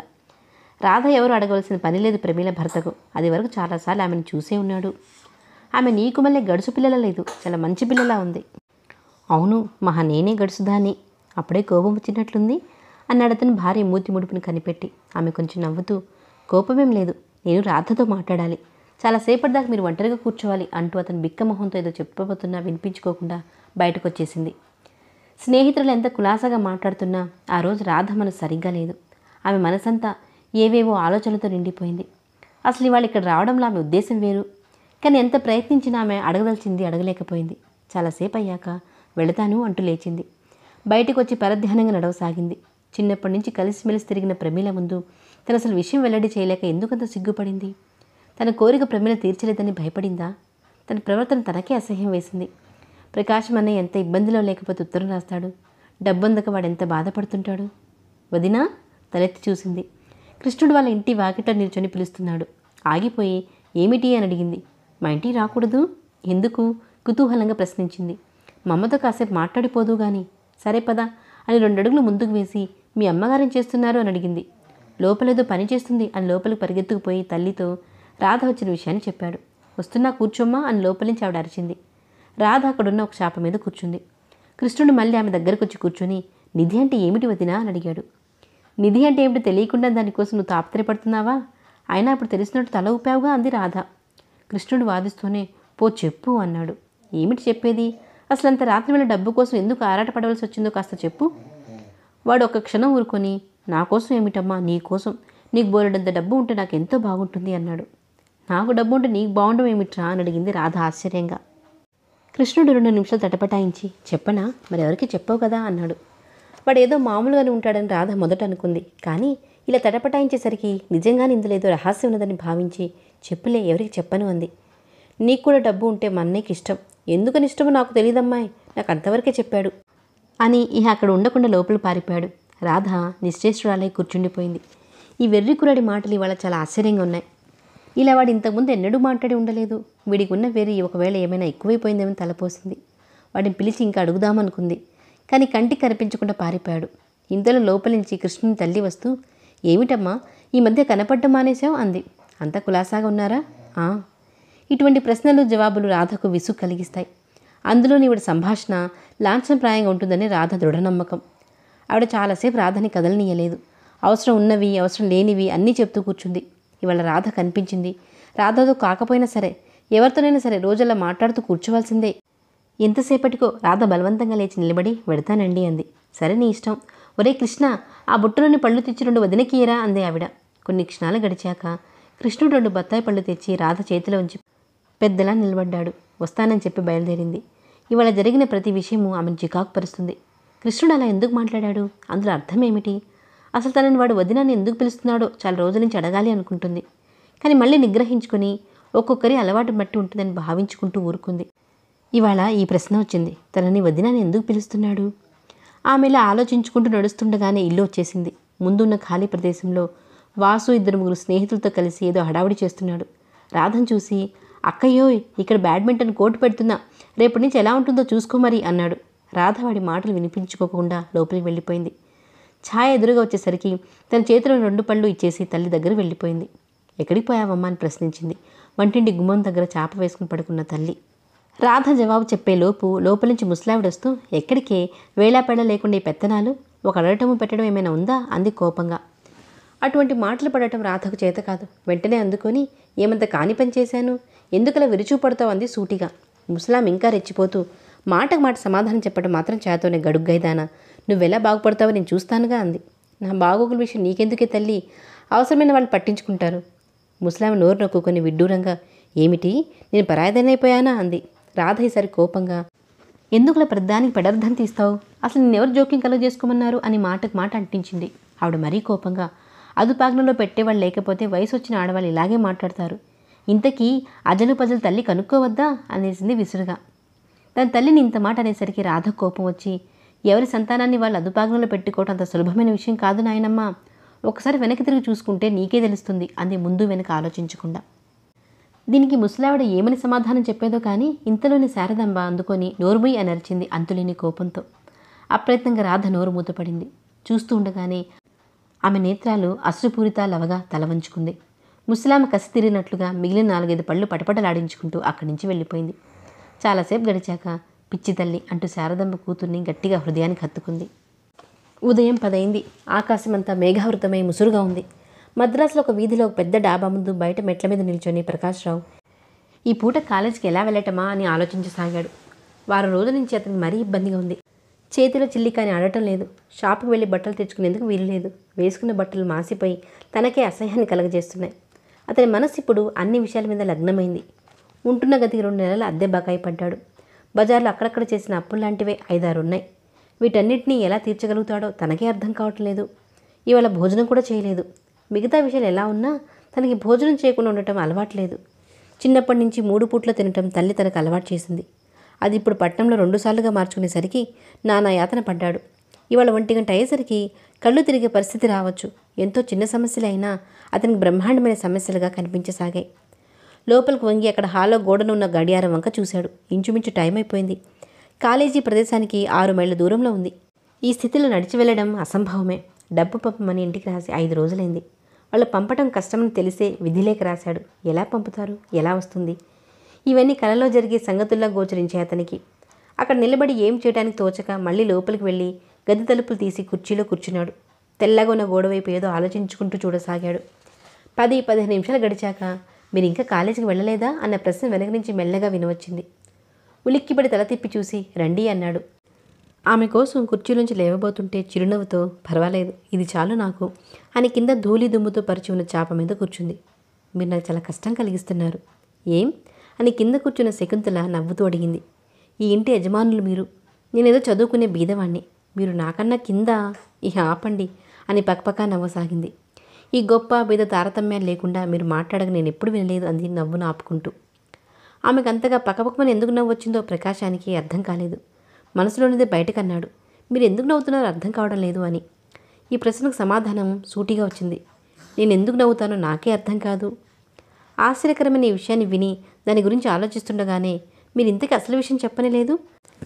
రాధ ఎవరు అడగవలసిన పని లేదు ప్రమీల భర్తకు అది వరకు చాలాసార్లు ఆమెను చూసే ఉన్నాడు ఆమె నీకు మళ్ళీ గడుసు పిల్లల లేదు చాలా మంచి పిల్లలా ఉంది అవును మహా నేనే గడుసుదాని అప్పుడే కోపం వచ్చినట్లుంది అన్నాడు అతను భార్య మూతి ముడుపుని కనిపెట్టి ఆమె కొంచెం నవ్వుతూ కోపమేం లేదు నేను రాధతో మాట్లాడాలి చాలాసేపటి దాకా మీరు ఒంటరిగా కూర్చోవాలి అంటూ అతను బిక్క మొహంతో ఏదో చెప్పబోతున్నా వినిపించుకోకుండా బయటకు వచ్చేసింది స్నేహితులు ఎంత కులాసాగా మాట్లాడుతున్నా ఆ రోజు రాధ మనసు సరిగ్గా లేదు ఆమె మనసంతా ఏవేవో ఆలోచనలతో నిండిపోయింది అసలు ఇవాళ ఇక్కడ రావడంలో ఆమె ఉద్దేశం వేరు కానీ ఎంత ప్రయత్నించినా ఆమె అడగదలిచింది అడగలేకపోయింది చాలాసేపు అయ్యాక వెళతాను అంటూ లేచింది బయటకు వచ్చి పరధ్యానంగా నడవసాగింది చిన్నప్పటి నుంచి కలిసిమెలిసి తిరిగిన ప్రమీల ముందు తను అసలు విషయం వెల్లడి చేయలేక ఎందుకంత సిగ్గుపడింది తన కోరిక ప్రమీల తీర్చలేదని భయపడిందా తన ప్రవర్తన తనకే అసహ్యం వేసింది ప్రకాశం అన్నయ్య ఎంత ఇబ్బందిలో లేకపోతే ఉత్తరం రాస్తాడు డబ్బందక వాడు ఎంత బాధపడుతుంటాడు వదినా తలెత్తి చూసింది కృష్ణుడు వాళ్ళ ఇంటి వాకిట్లో నిల్చొని పిలుస్తున్నాడు ఆగిపోయి ఏమిటి అని అడిగింది మా ఇంటికి రాకూడదు ఎందుకు కుతూహలంగా ప్రశ్నించింది మమ్మతో కాసేపు మాట్లాడిపోదు గాని సరే పదా అని రెండు అడుగులు ముందుకు వేసి మీ అమ్మగారేం చేస్తున్నారు అని అడిగింది లోపలేదో పని చేస్తుంది అని లోపలికి పరిగెత్తుకుపోయి తల్లితో రాధ వచ్చిన విషయాన్ని చెప్పాడు వస్తున్నా కూర్చోమ్మా అని లోపలి నుంచి ఆవిడ అరిచింది రాధ అక్కడున్న ఒక చాప మీద కూర్చుంది కృష్ణుడు మళ్ళీ ఆమె దగ్గరకు వచ్చి కూర్చొని నిధి అంటే ఏమిటి వదినా అని అడిగాడు నిధి అంటే ఏమిటో తెలియకుండా దానికోసం నువ్వు తాపత్రయపడుతున్నావా అయినా అప్పుడు తెలిసినట్టు తల ఊపావుగా అంది రాధ కృష్ణుడు వాదిస్తూనే పో చెప్పు అన్నాడు ఏమిటి చెప్పేది అసలు అంత రాత్రి వేళ డబ్బు కోసం ఎందుకు ఆరాటపడవలసి వచ్చిందో కాస్త చెప్పు వాడు ఒక క్షణం ఊరుకొని నా కోసం ఏమిటమ్మా నీ కోసం నీకు బోలెడంత డబ్బు ఉంటే నాకు ఎంతో బాగుంటుంది అన్నాడు నాకు డబ్బు ఉంటే నీకు బాగుండడం ఏమిట్రా అని అడిగింది రాధ ఆశ్చర్యంగా కృష్ణుడు రెండు నిమిషాలు తటపటాయించి చెప్పనా మరి ఎవరికి చెప్పవు కదా అన్నాడు వాడు ఏదో మామూలుగానే ఉంటాడని రాధ మొదట అనుకుంది కానీ ఇలా తటపటాయించేసరికి నిజంగానే ఇందులో ఏదో రహస్యం ఉన్నదని భావించి చెప్పులే ఎవరికి చెప్పను అంది నీకు కూడా డబ్బు ఉంటే మా అన్నయ్యకి ఇష్టం ఎందుకని ఇష్టమో నాకు తెలియదమ్మాయి నాకు అంతవరకే చెప్పాడు అని ఇహ అక్కడ ఉండకుండా లోపల పారిపోయాడు రాధ నిశ్చేష్టురాలై కూర్చుండిపోయింది ఈ వెర్రి కురడి మాటలు ఇవాళ చాలా ఆశ్చర్యంగా ఉన్నాయి ఇలా వాడు ఇంతకుముందు ఎన్నడూ మాట్లాడి ఉండలేదు వీడికి ఉన్న వెర్రి ఒకవేళ ఏమైనా ఎక్కువైపోయిందేమో తలపోసింది వాడిని పిలిచి ఇంకా అడుగుదామనుకుంది కానీ కంటికి కనిపించకుండా పారిపోయాడు ఇంతలో లోపల నుంచి కృష్ణుని తల్లి వస్తూ ఏమిటమ్మా ఈ మధ్య కనపడ్డం మానేశావు అంది అంతా కులాసాగా ఉన్నారా "ఆ." ఇటువంటి ప్రశ్నలు జవాబులు రాధకు విసుగు కలిగిస్తాయి అందులోని ఇవిడ సంభాషణ లాంఛనప్రాయంగా ఉంటుందని రాధ దృఢ నమ్మకం ఆవిడ చాలాసేపు రాధని కదలనీయలేదు అవసరం ఉన్నవి అవసరం లేనివి అన్నీ చెప్తూ కూర్చుంది ఇవాళ రాధ కనిపించింది రాధతో కాకపోయినా సరే ఎవరితోనైనా సరే రోజల్లా మాట్లాడుతూ కూర్చోవాల్సిందే ఎంతసేపటికో రాధ బలవంతంగా లేచి నిలబడి వెడతానండి అంది సరే నీ ఇష్టం ఒరే కృష్ణ ఆ బుట్టలోని పళ్ళు తెచ్చి రెండు వదినకీయరా అంది ఆవిడ కొన్ని క్షణాలు గడిచాక కృష్ణుడు రెండు బత్తాయి పళ్ళు తెచ్చి రాధ చేతిలో ఉంచి పెద్దలా నిలబడ్డాడు వస్తానని చెప్పి బయలుదేరింది ఇవాళ జరిగిన ప్రతి విషయము ఆమెను చికాకు పరుస్తుంది కృష్ణుడు అలా ఎందుకు మాట్లాడాడు అందులో అర్థం ఏమిటి అసలు తనని వాడు వదినాన్ని ఎందుకు పిలుస్తున్నాడో చాలా రోజుల నుంచి అడగాలి అనుకుంటుంది కానీ మళ్ళీ నిగ్రహించుకొని ఒక్కొక్కరి అలవాటు బట్టి ఉంటుందని భావించుకుంటూ ఊరుకుంది ఇవాళ ఈ ప్రశ్న వచ్చింది తనని వదినాన్ని ఎందుకు పిలుస్తున్నాడు ఆమె ఇలా ఆలోచించుకుంటూ నడుస్తుండగానే ఇల్లు వచ్చేసింది ముందున్న ఖాళీ ప్రదేశంలో వాసు ఇద్దరు ముగ్గురు స్నేహితులతో కలిసి ఏదో హడావిడి చేస్తున్నాడు రాధను చూసి అక్కయ్యో ఇక్కడ బ్యాడ్మింటన్ కోర్టు పెడుతున్నా రేపటి నుంచి ఎలా ఉంటుందో చూసుకో మరి అన్నాడు రాధ వాడి మాటలు వినిపించుకోకుండా లోపలికి వెళ్ళిపోయింది ఛాయ ఎదురుగా వచ్చేసరికి తన చేతిలో రెండు పళ్ళు ఇచ్చేసి తల్లి దగ్గర వెళ్ళిపోయింది ఎక్కడికి పోయావమ్మా అని ప్రశ్నించింది వంటింటి గుమ్మం దగ్గర చాప వేసుకుని పడుకున్న తల్లి రాధ జవాబు చెప్పే లోపు లోపల నుంచి ముసలావిడొస్తూ ఎక్కడికే వేళాపేళ లేకుండా ఈ పెత్తనాలు ఒక అడగటము పెట్టడం ఏమైనా ఉందా అంది కోపంగా అటువంటి మాటలు పడటం రాధకు చేత కాదు వెంటనే అందుకొని ఏమంత కాని పని చేశాను ఎందుకలా విరుచూపడతావు అంది సూటిగా ముసలాం ఇంకా రెచ్చిపోతూ మాటకు మాట సమాధానం చెప్పడం మాత్రం చేతోనే గడుగ్గైదానా నువ్వెలా బాగుపడతావో నేను చూస్తానుగా అంది నా బాగోగుల విషయం నీకెందుకే తల్లి అవసరమైన వాళ్ళు పట్టించుకుంటారు ముసలాం నోరు నొక్కుకొని విడ్డూరంగా ఏమిటి నేను పరాయదనైపోయానా అంది రాధ ఈసారి కోపంగా ఎందుకులా ప్రధానికి పెడర్థం తీస్తావు అసలు నిన్నెవరు జోక్యం కలుగ చేసుకోమన్నారు అని మాటకు మాట అంటించింది ఆవిడ మరీ కోపంగా అదుపాగ్నలో పెట్టేవాళ్ళు లేకపోతే వయసు వచ్చిన ఆడవాళ్ళు ఇలాగే మాట్లాడతారు ఇంతకీ అజలు పజలు తల్లి కనుక్కోవద్దా అనేసింది విసురుగా తన తల్లిని ఇంత మాట అనేసరికి రాధ కోపం వచ్చి ఎవరి సంతానాన్ని వాళ్ళు అదుపాగ్నలో పెట్టుకోవటం అంత సులభమైన విషయం కాదు నాయనమ్మా ఒకసారి వెనక్కి తిరిగి చూసుకుంటే నీకే తెలుస్తుంది అంది ముందు వెనక ఆలోచించకుండా దీనికి ముసలావిడ ఏమని సమాధానం చెప్పేదో కానీ ఇంతలోని శారదాంబ అందుకొని నోరుముయ్ అని అరిచింది అంతులేని కోపంతో అప్రయత్నంగా రాధ నోరు మూతపడింది చూస్తూ ఉండగానే ఆమె నేత్రాలు అశ్రుపూరిత లవగా తల వంచుకుంది ముసలామ కసి తిరిగినట్లుగా మిగిలిన నాలుగైదు పళ్ళు పటపటలాడించుకుంటూ అక్కడి నుంచి వెళ్ళిపోయింది చాలాసేపు గడిచాక పిచ్చి తల్లి అంటూ శారదమ్మ కూతుర్ని గట్టిగా హృదయానికి హత్తుకుంది ఉదయం పదైంది ఆకాశమంతా మేఘావృతమై ముసురుగా ఉంది మద్రాసులో ఒక వీధిలో ఒక పెద్ద డాబా ముందు బయట మెట్ల మీద నిల్చొని ప్రకాశ్రావు ఈ పూట కాలేజీకి ఎలా వెళ్ళటమా అని ఆలోచించసాగాడు వారం రోజుల నుంచి అతనికి మరీ ఇబ్బందిగా ఉంది చేతిలో చిల్లికాని ఆడటం లేదు షాపుకి వెళ్ళి బట్టలు తెచ్చుకునేందుకు వీలు లేదు వేసుకున్న బట్టలు మాసిపోయి తనకే అసహ్యాన్ని కలగజేస్తున్నాయి అతని మనసు ఇప్పుడు అన్ని విషయాల మీద లగ్నమైంది ఉంటున్న గదికి రెండు నెలల అద్దె బకాయి పడ్డాడు బజార్లో అక్కడక్కడ చేసిన అప్పులు లాంటివే ఐదారు ఉన్నాయి వీటన్నిటినీ ఎలా తీర్చగలుగుతాడో తనకే అర్థం కావటం లేదు ఇవాళ భోజనం కూడా చేయలేదు మిగతా విషయాలు ఎలా ఉన్నా తనకి భోజనం చేయకుండా ఉండటం అలవాట్లేదు చిన్నప్పటి నుంచి మూడు పూట్ల తినటం తల్లి తనకు అలవాటు చేసింది అది ఇప్పుడు పట్టణంలో రెండుసార్లుగా మార్చుకునేసరికి నానా యాతన పడ్డాడు ఇవాళ ఒంటి గంట అయ్యేసరికి కళ్ళు తిరిగే పరిస్థితి రావచ్చు ఎంతో చిన్న సమస్యలు అయినా అతనికి బ్రహ్మాండమైన సమస్యలుగా కనిపించసాగాయి లోపలికి వంగి అక్కడ హాల్లో గోడను ఉన్న గడియారం వంక చూశాడు ఇంచుమించు టైం అయిపోయింది కాలేజీ ప్రదేశానికి ఆరు మైళ్ళ దూరంలో ఉంది ఈ స్థితిలో నడిచి వెళ్ళడం అసంభవమే డబ్బు పంపమని ఇంటికి రాసి ఐదు రోజులైంది వాళ్ళు పంపటం కష్టమని తెలిసే విధిలేక రాశాడు ఎలా పంపుతారు ఎలా వస్తుంది ఇవన్నీ కలలో జరిగే సంగతుల్లా గోచరించే అతనికి అక్కడ నిలబడి ఏం చేయడానికి తోచక మళ్ళీ లోపలికి వెళ్ళి గది తలుపులు తీసి కుర్చీలో కూర్చున్నాడు తెల్లగా ఉన్న గోడవైపు ఏదో ఆలోచించుకుంటూ చూడసాగాడు పది పదిహేను నిమిషాలు గడిచాక మీరు ఇంకా కాలేజీకి వెళ్ళలేదా అన్న ప్రశ్న వెనక నుంచి మెల్లగా వినవచ్చింది ఉలిక్కిపడి తల తిప్పి చూసి రండి అన్నాడు ఆమె కోసం కుర్చీలోంచి లేవబోతుంటే చిరునవ్వుతో పర్వాలేదు ఇది చాలు నాకు అని కింద ధూళి దుమ్ముతో పరిచి ఉన్న చాప మీద కూర్చుంది మీరు నాకు చాలా కష్టం కలిగిస్తున్నారు ఏం అని కింద కూర్చున్న శకుంతల నవ్వుతూ అడిగింది ఈ ఇంటి యజమానులు మీరు నేనేదో చదువుకునే బీదవాణ్ణి మీరు నాకన్నా కింద ఇహ ఆపండి అని పక్కపక్క నవ్వసాగింది ఈ గొప్ప బీద తారతమ్యాలు లేకుండా మీరు మాట్లాడక నేను ఎప్పుడు వినలేదు అంది నవ్వును ఆపుకుంటూ ఆమెకు అంతగా పక్కపక్కమని ఎందుకు నవ్వు వచ్చిందో ప్రకాశానికి అర్థం కాలేదు మనసులోనిదే బయటకన్నాడు మీరు ఎందుకు నవ్వుతున్నారో అర్థం కావడం లేదు అని ఈ ప్రశ్నకు సమాధానం సూటిగా వచ్చింది నేను ఎందుకు నవ్వుతానో నాకే అర్థం కాదు ఆశ్చర్యకరమైన ఈ విషయాన్ని విని దాని గురించి ఆలోచిస్తుండగానే మీరు ఇంతకీ అసలు విషయం చెప్పనే లేదు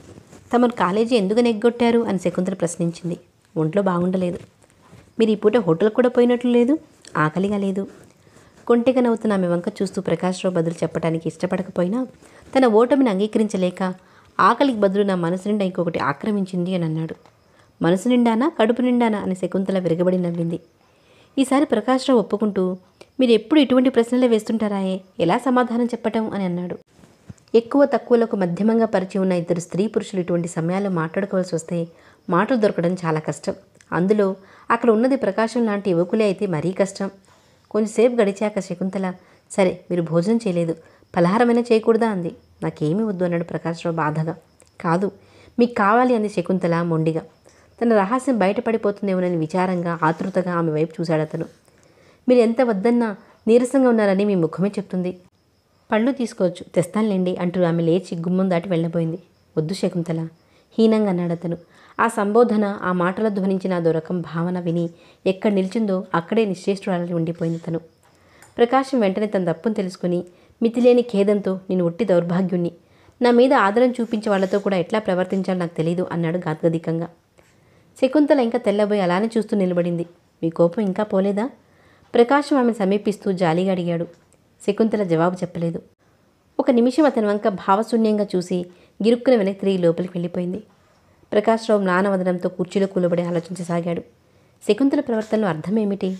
తమరు కాలేజీ ఎందుకు నెగ్గొట్టారు అని శకుంతల ప్రశ్నించింది ఒంట్లో బాగుండలేదు మీరు ఈ పూట హోటల్కి కూడా పోయినట్లు లేదు ఆకలిగా లేదు కొంటెగా నవ్వుతున్న ఆమె వంక చూస్తూ ప్రకాశ్రావు బదులు చెప్పడానికి ఇష్టపడకపోయినా తన ఓటమిని అంగీకరించలేక ఆకలికి బదులు నా మనసు నిండా ఇంకొకటి ఆక్రమించింది అని అన్నాడు మనసు నిండానా కడుపు నిండానా అని శకుంతల విరగబడి నవ్వింది ఈసారి ప్రకాశ్రావు ఒప్పుకుంటూ మీరు ఎప్పుడు ఇటువంటి ప్రశ్నలే వేస్తుంటారాయే ఎలా సమాధానం చెప్పటం అని అన్నాడు ఎక్కువ తక్కువలకు మధ్యమంగా పరిచయం ఉన్న ఇద్దరు స్త్రీ పురుషులు ఇటువంటి సమయాల్లో మాట్లాడుకోవాల్సి వస్తే మాటలు దొరకడం చాలా కష్టం అందులో అక్కడ ఉన్నది ప్రకాశం లాంటి యువకులే అయితే మరీ కష్టం కొంచెంసేపు గడిచాక శకుంతల సరే మీరు భోజనం చేయలేదు పలహారమైనా చేయకూడదా అంది నాకేమీ వద్దు అన్నాడు ప్రకాశ్రావు బాధగా కాదు మీకు కావాలి అంది శకుంతల మొండిగా తన రహస్యం బయటపడిపోతుందేమోనని విచారంగా ఆతృతగా ఆమె వైపు చూశాడు అతను మీరు ఎంత వద్దన్నా నీరసంగా ఉన్నారని మీ ముఖమే చెప్తుంది పళ్ళు తీసుకోవచ్చు తెస్తానులేండి అంటూ ఆమె లేచి గుమ్మం దాటి వెళ్ళబోయింది వద్దు శకుంతల హీనంగా అన్నాడు అతను ఆ సంబోధన ఆ మాటల ధ్వనించిన దొరకం భావన విని ఎక్కడ నిలిచిందో అక్కడే నిశ్చేష్టురాలని ఉండిపోయింది తను ప్రకాశం వెంటనే తన తప్పును తెలుసుకుని మితిలేని ఖేదంతో నేను ఒట్టి దౌర్భాగ్యుణ్ణి నా మీద ఆదరణ చూపించే వాళ్ళతో కూడా ఎట్లా ప్రవర్తించాలో నాకు తెలియదు అన్నాడు గాద్గదికంగా శకుంతల ఇంకా తెల్లబోయి అలానే చూస్తూ నిలబడింది మీ కోపం ఇంకా పోలేదా ప్రకాశం ఆమెను సమీపిస్తూ జాలిగా అడిగాడు శకుంతల జవాబు చెప్పలేదు ఒక నిమిషం అతని వంక భావశూన్యంగా చూసి గిరుక్కున వెనక్కి తిరిగి లోపలికి వెళ్ళిపోయింది ప్రకాశ్రావు మ్లానవదనంతో కుర్చీలో కూలబడి ఆలోచించసాగాడు శకుంతల ప్రవర్తనలో అర్థమేమిటి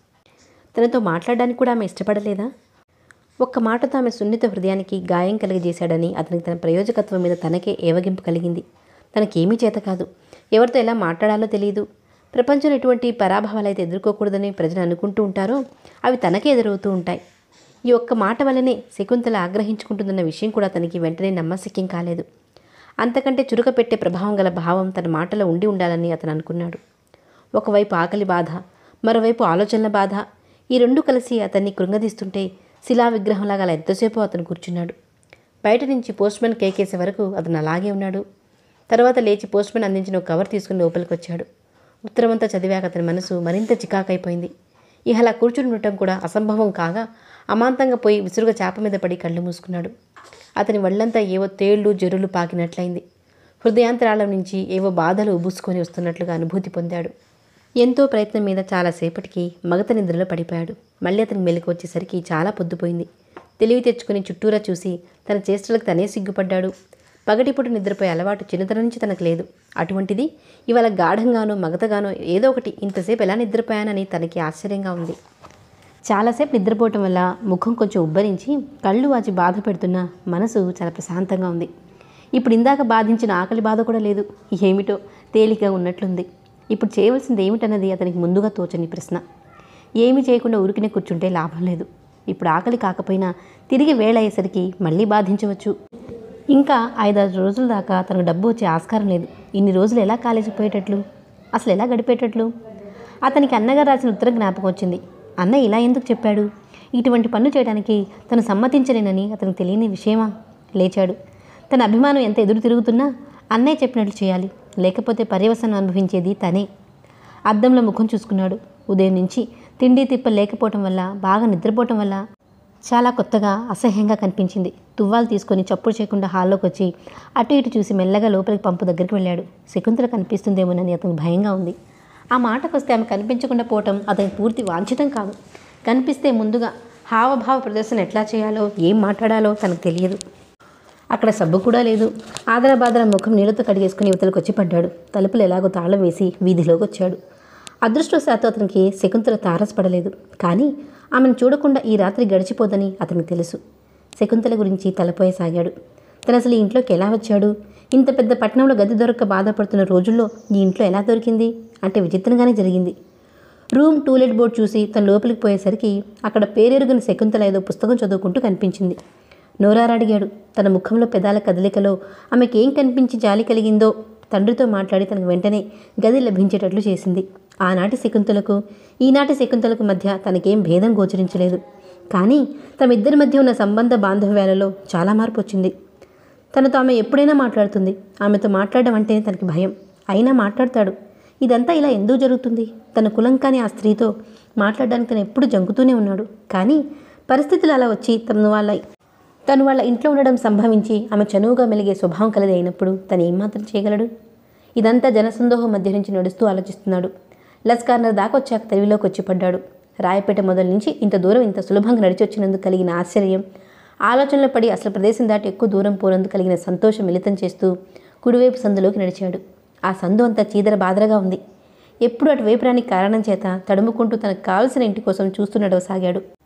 తనతో మాట్లాడడానికి కూడా ఆమె ఇష్టపడలేదా ఒక్క మాటతో ఆమె సున్నిత హృదయానికి గాయం కలిగజేశాడని అతనికి తన ప్రయోజకత్వం మీద తనకే ఏవగింపు కలిగింది తనకేమీ చేత కాదు ఎవరితో ఎలా మాట్లాడాలో తెలియదు ప్రపంచంలో ఎటువంటి పరాభవాలు అయితే ఎదుర్కోకూడదని ప్రజలు అనుకుంటూ ఉంటారో అవి తనకే ఎదురవుతూ ఉంటాయి ఈ ఒక్క మాట వల్లనే శకుంతల ఆగ్రహించుకుంటుందన్న విషయం కూడా తనకి వెంటనే నమ్మశక్యం కాలేదు అంతకంటే చురుక పెట్టే ప్రభావం గల భావం తన మాటలో ఉండి ఉండాలని అతను అనుకున్నాడు ఒకవైపు ఆకలి బాధ మరోవైపు ఆలోచనల బాధ ఈ రెండు కలిసి అతన్ని కృంగదీస్తుంటే శిలా విగ్రహంలాగా అలా ఎంతసేపు అతను కూర్చున్నాడు బయట నుంచి పోస్ట్మెన్ కేకేసే వరకు అతను అలాగే ఉన్నాడు తర్వాత లేచి పోస్ట్మెన్ అందించిన ఒక కవర్ తీసుకుని లోపలికి వచ్చాడు ఉత్తరమంతా చదివాక అతని మనసు మరింత చికాకైపోయింది ఇహ అలా కూర్చుని ఉండటం కూడా అసంభవం కాగా అమాంతంగా పోయి విసురుగా చాప మీద పడి కళ్ళు మూసుకున్నాడు అతని వళ్ళంతా ఏవో తేళ్లు జరులు పాకినట్లయింది హృదయాంతరాల నుంచి ఏవో బాధలు ఉబుసుకొని వస్తున్నట్లుగా అనుభూతి పొందాడు ఎంతో ప్రయత్నం మీద చాలాసేపటికి మగత నిద్రలో పడిపోయాడు మళ్ళీ అతని మెలకు వచ్చేసరికి చాలా పొద్దుపోయింది తెలివి తెచ్చుకుని చుట్టూరా చూసి తన చేష్టలకు తనే సిగ్గుపడ్డాడు పగటిపూట నిద్రపోయే అలవాటు చిన్నతనం నుంచి తనకు లేదు అటువంటిది ఇవాళ గాఢంగానో మగతగానో ఏదో ఒకటి ఇంతసేపు ఎలా నిద్రపోయానని తనకి ఆశ్చర్యంగా ఉంది చాలాసేపు నిద్రపోవటం వల్ల ముఖం కొంచెం ఉబ్బరించి కళ్ళు వాచి బాధ పెడుతున్న మనసు చాలా ప్రశాంతంగా ఉంది ఇప్పుడు ఇందాక బాధించిన ఆకలి బాధ కూడా లేదు ఏమిటో తేలిక ఉన్నట్లుంది ఇప్పుడు చేయవలసింది ఏమిటన్నది అతనికి ముందుగా తోచని ప్రశ్న ఏమీ చేయకుండా ఉరికినే కూర్చుంటే లాభం లేదు ఇప్పుడు ఆకలి కాకపోయినా తిరిగి వేళ అయ్యేసరికి మళ్ళీ బాధించవచ్చు ఇంకా ఐదారు రోజుల దాకా తనకు డబ్బు వచ్చే ఆస్కారం లేదు ఇన్ని రోజులు ఎలా కాలేజీ పోయేటట్లు అసలు ఎలా గడిపేటట్లు అతనికి అన్నగా రాసిన ఉత్తరం జ్ఞాపకం వచ్చింది అన్న ఇలా ఎందుకు చెప్పాడు ఇటువంటి పనులు చేయడానికి తను సమ్మతించలేనని అతనికి తెలియని విషయమా లేచాడు తన అభిమానం ఎంత ఎదురు తిరుగుతున్నా అన్నయ్య చెప్పినట్లు చేయాలి లేకపోతే పర్యవసనం అనుభవించేది తనే అద్దంలో ముఖం చూసుకున్నాడు ఉదయం నుంచి తిండి తిప్ప లేకపోవటం వల్ల బాగా నిద్రపోవటం వల్ల చాలా కొత్తగా అసహ్యంగా కనిపించింది తువ్వాలు తీసుకొని చప్పుడు చేయకుండా హాల్లోకి వచ్చి అటు ఇటు చూసి మెల్లగా లోపలికి పంపు దగ్గరికి వెళ్ళాడు శకుంతల కనిపిస్తుందేమోనని అతనికి భయంగా ఉంది ఆ మాటకొస్తే ఆమె కనిపించకుండా పోవటం అతనికి పూర్తి వాంఛితం కాదు కనిపిస్తే ముందుగా హావభావ ప్రదర్శన ఎట్లా చేయాలో ఏం మాట్లాడాలో తనకు తెలియదు అక్కడ సబ్బు కూడా లేదు ఆదరబాదర ముఖం నీళ్ళతో కడిగేసుకుని యువతలకు వచ్చి పడ్డాడు తలుపులు ఎలాగో తాళం వేసి వీధిలోకి వచ్చాడు అదృష్టవశాత్తు అతనికి శకుంతల తారసపడలేదు కానీ ఆమెను చూడకుండా ఈ రాత్రి గడిచిపోదని అతనికి తెలుసు శకుంతల గురించి తలపోయసాగాడు తను అసలు ఈ ఇంట్లోకి ఎలా వచ్చాడు ఇంత పెద్ద పట్టణంలో గది దొరక్క బాధపడుతున్న రోజుల్లో ఈ ఇంట్లో ఎలా దొరికింది అంటే విచిత్రంగానే జరిగింది రూమ్ టూలెట్ బోర్డ్ చూసి తను లోపలికి పోయేసరికి అక్కడ పేరెరుగుని శకుంతల ఏదో పుస్తకం చదువుకుంటూ కనిపించింది నోరారడిగాడు తన ముఖంలో పెదాల కదలికలో ఆమెకి ఏం కనిపించి జాలి కలిగిందో తండ్రితో మాట్లాడి తనకు వెంటనే గది లభించేటట్లు చేసింది ఆనాటి శకుంతలకు ఈనాటి శకుంతలకు మధ్య తనకేం భేదం గోచరించలేదు కానీ తమిద్దరి మధ్య ఉన్న సంబంధ బాంధవ్యాలలో చాలా మార్పు వచ్చింది తనతో ఆమె ఎప్పుడైనా మాట్లాడుతుంది ఆమెతో మాట్లాడడం అంటేనే తనకి భయం అయినా మాట్లాడతాడు ఇదంతా ఇలా ఎందుకు జరుగుతుంది తన కులం కాని ఆ స్త్రీతో మాట్లాడడానికి తను ఎప్పుడు జంకుతూనే ఉన్నాడు కానీ పరిస్థితులు అలా వచ్చి తను వాళ్ళ తను వాళ్ళ ఇంట్లో ఉండడం సంభవించి ఆమె చనువుగా మెలిగే స్వభావం కలది అయినప్పుడు తను ఏమాత్రం చేయగలడు ఇదంతా జనసందోహం మధ్య నుంచి నడుస్తూ ఆలోచిస్తున్నాడు లస్కార్నర్ దాకా వచ్చాక తెలివిలోకి వచ్చి పడ్డాడు రాయపేట మొదలు నుంచి ఇంత దూరం ఇంత సులభంగా నడిచి వచ్చినందుకు కలిగిన ఆశ్చర్యం ఆలోచనలో పడి అసలు ప్రదేశం దాటి ఎక్కువ దూరం పోనందుకు కలిగిన సంతోషం మిళితం చేస్తూ కుడివైపు సందులోకి నడిచాడు ఆ సందు అంతా చీదర బాదరగా ఉంది ఎప్పుడు అటువైపు రాని కారణం చేత తడుముకుంటూ తనకు కావలసిన ఇంటి కోసం చూస్తూ నడవసాగాడు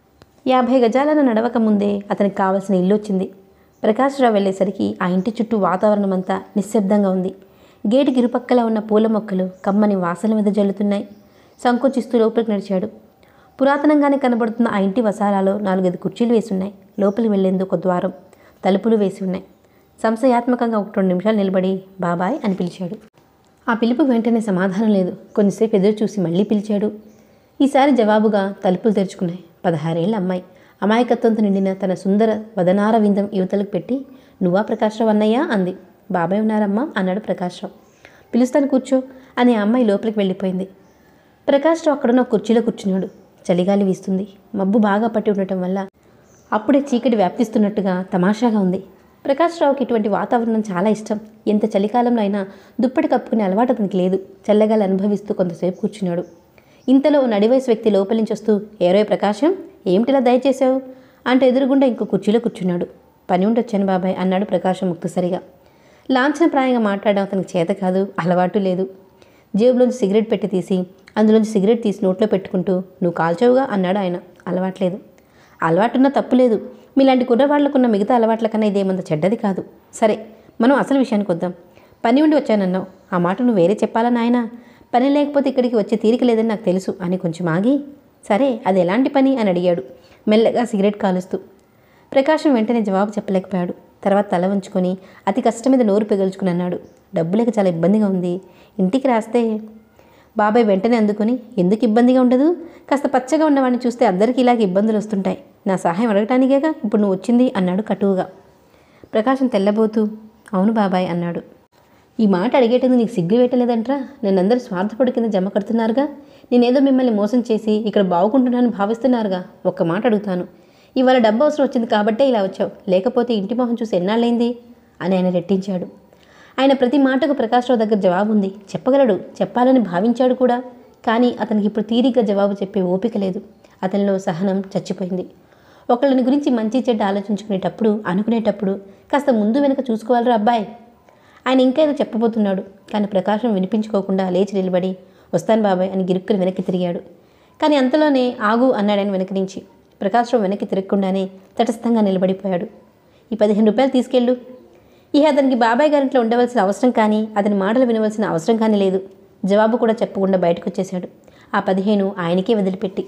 యాభై గజాలను నడవక ముందే అతనికి కావలసిన ఇల్లు వచ్చింది ప్రకాశ్రావు వెళ్ళేసరికి ఆ ఇంటి చుట్టూ వాతావరణం అంతా నిశ్శబ్దంగా ఉంది గేటుకి ఇరుపక్కల ఉన్న పూల మొక్కలు కమ్మని వాసన మీద జల్లుతున్నాయి సంకోచిస్తూ లోపలికి నడిచాడు పురాతనంగానే కనబడుతున్న ఆ ఇంటి వసారాలో నాలుగైదు కుర్చీలు వేసి ఉన్నాయి లోపలికి వెళ్లేందుకు ఒక ద్వారం తలుపులు వేసి ఉన్నాయి సంశయాత్మకంగా ఒక రెండు నిమిషాలు నిలబడి బాబాయ్ అని పిలిచాడు ఆ పిలుపు వెంటనే సమాధానం లేదు కొంచెంసేపు ఎదురు చూసి మళ్ళీ పిలిచాడు ఈసారి జవాబుగా తలుపులు తెరుచుకున్నాయి పదహారేళ్ల అమ్మాయి అమాయకత్వంతో నిండిన తన సుందర వదనార విందం యువతలకు పెట్టి నువ్వా ప్రకాశ్రావు అన్నయ్యా అంది బాబాయ్ ఉన్నారమ్మా అన్నాడు ప్రకాశ్రావు పిలుస్తాను కూర్చో అని ఆ అమ్మాయి లోపలికి వెళ్ళిపోయింది ప్రకాశ్రావు అక్కడున్న ఒక కుర్చీలో కూర్చున్నాడు చలిగాలి వీస్తుంది మబ్బు బాగా పట్టి ఉండటం వల్ల అప్పుడే చీకటి వ్యాప్తిస్తున్నట్టుగా తమాషాగా ఉంది ప్రకాశ్రావుకి ఇటువంటి వాతావరణం చాలా ఇష్టం ఎంత చలికాలంలో అయినా దుప్పటి కప్పుకునే అలవాటు అతనికి లేదు చల్లగాలి అనుభవిస్తూ కొంతసేపు కూర్చున్నాడు ఇంతలో ఓ నడివయసు వ్యక్తి లోపలి నుంచి వస్తూ ఏరోయ్ ప్రకాశం ఏమిటిలా దయచేశావు అంటే ఎదురుగుండా ఇంకో కుర్చీలో కూర్చున్నాడు పని ఉండొచ్చాను బాబాయ్ అన్నాడు ప్రకాశం ముక్తసరిగా లాంఛనప్రాయంగా మాట్లాడడం అతనికి చేత కాదు అలవాటు లేదు జేబులోంచి సిగరెట్ పెట్టి తీసి అందులోంచి సిగరెట్ తీసి నోట్లో పెట్టుకుంటూ నువ్వు కాల్చావుగా అన్నాడు ఆయన అలవాట్లేదు అలవాటున్నా తప్పులేదు మీలాంటి కుర్రవాళ్లకున్న మిగతా అలవాట్ల కన్నా ఇదేమంత చెడ్డది కాదు సరే మనం అసలు విషయానికి వద్దాం పని ఉండి వచ్చానన్నావు ఆ మాట నువ్వు వేరే చెప్పాలా నాయనా పని లేకపోతే ఇక్కడికి వచ్చే తీరిక లేదని నాకు తెలుసు అని కొంచెం ఆగి సరే అది ఎలాంటి పని అని అడిగాడు మెల్లగా సిగరెట్ కాలుస్తూ ప్రకాశం వెంటనే జవాబు చెప్పలేకపోయాడు తర్వాత తల వంచుకొని అతి కష్టం మీద నోరు పెగల్చుకుని అన్నాడు డబ్బు లేక చాలా ఇబ్బందిగా ఉంది ఇంటికి రాస్తే బాబాయ్ వెంటనే అందుకొని ఎందుకు ఇబ్బందిగా ఉండదు కాస్త పచ్చగా ఉన్నవాడిని చూస్తే అందరికీ ఇలాగ ఇబ్బందులు వస్తుంటాయి నా సహాయం అడగటానికేగా ఇప్పుడు నువ్వు వచ్చింది అన్నాడు కటువుగా ప్రకాశం తెల్లబోతూ అవును బాబాయ్ అన్నాడు ఈ మాట అడిగేటందుకు నీకు సిగ్గు పెట్టలేదంట్రా నన్నందరూ స్వార్థపడి కింద జమ కడుతున్నారుగా నేనేదో మిమ్మల్ని మోసం చేసి ఇక్కడ బాగుంటున్నానని భావిస్తున్నారుగా ఒక్క మాట అడుగుతాను ఇవాళ డబ్బు అవసరం వచ్చింది కాబట్టే ఇలా వచ్చావు లేకపోతే ఇంటి మొహం చూసి ఎన్నాళ్ళైంది అని ఆయన రెట్టించాడు ఆయన ప్రతి మాటకు ప్రకాశ్రావు దగ్గర జవాబు ఉంది చెప్పగలడు చెప్పాలని భావించాడు కూడా కానీ అతనికి ఇప్పుడు తీరిగ్గా జవాబు చెప్పే ఓపిక లేదు అతనిలో సహనం చచ్చిపోయింది ఒకళ్ళని గురించి మంచి చెడ్డ ఆలోచించుకునేటప్పుడు అనుకునేటప్పుడు కాస్త ముందు వెనుక చూసుకోవాలరా అబ్బాయి ఆయన ఇంకా ఏదో చెప్పబోతున్నాడు కానీ ప్రకాశం వినిపించుకోకుండా లేచి నిలబడి వస్తాను బాబాయ్ అని గిరుక్కుని వెనక్కి తిరిగాడు కానీ అంతలోనే ఆగు అన్నాడు ఆయన వెనక్కి నుంచి ప్రకాశం వెనక్కి తిరగకుండానే తటస్థంగా నిలబడిపోయాడు ఈ పదిహేను రూపాయలు తీసుకెళ్ళు ఇక అతనికి బాబాయ్ గారింట్లో ఉండవలసిన అవసరం కానీ అతని మాటలు వినవలసిన అవసరం కానీ లేదు జవాబు కూడా చెప్పకుండా బయటకు వచ్చేశాడు ఆ పదిహేను ఆయనకే వదిలిపెట్టి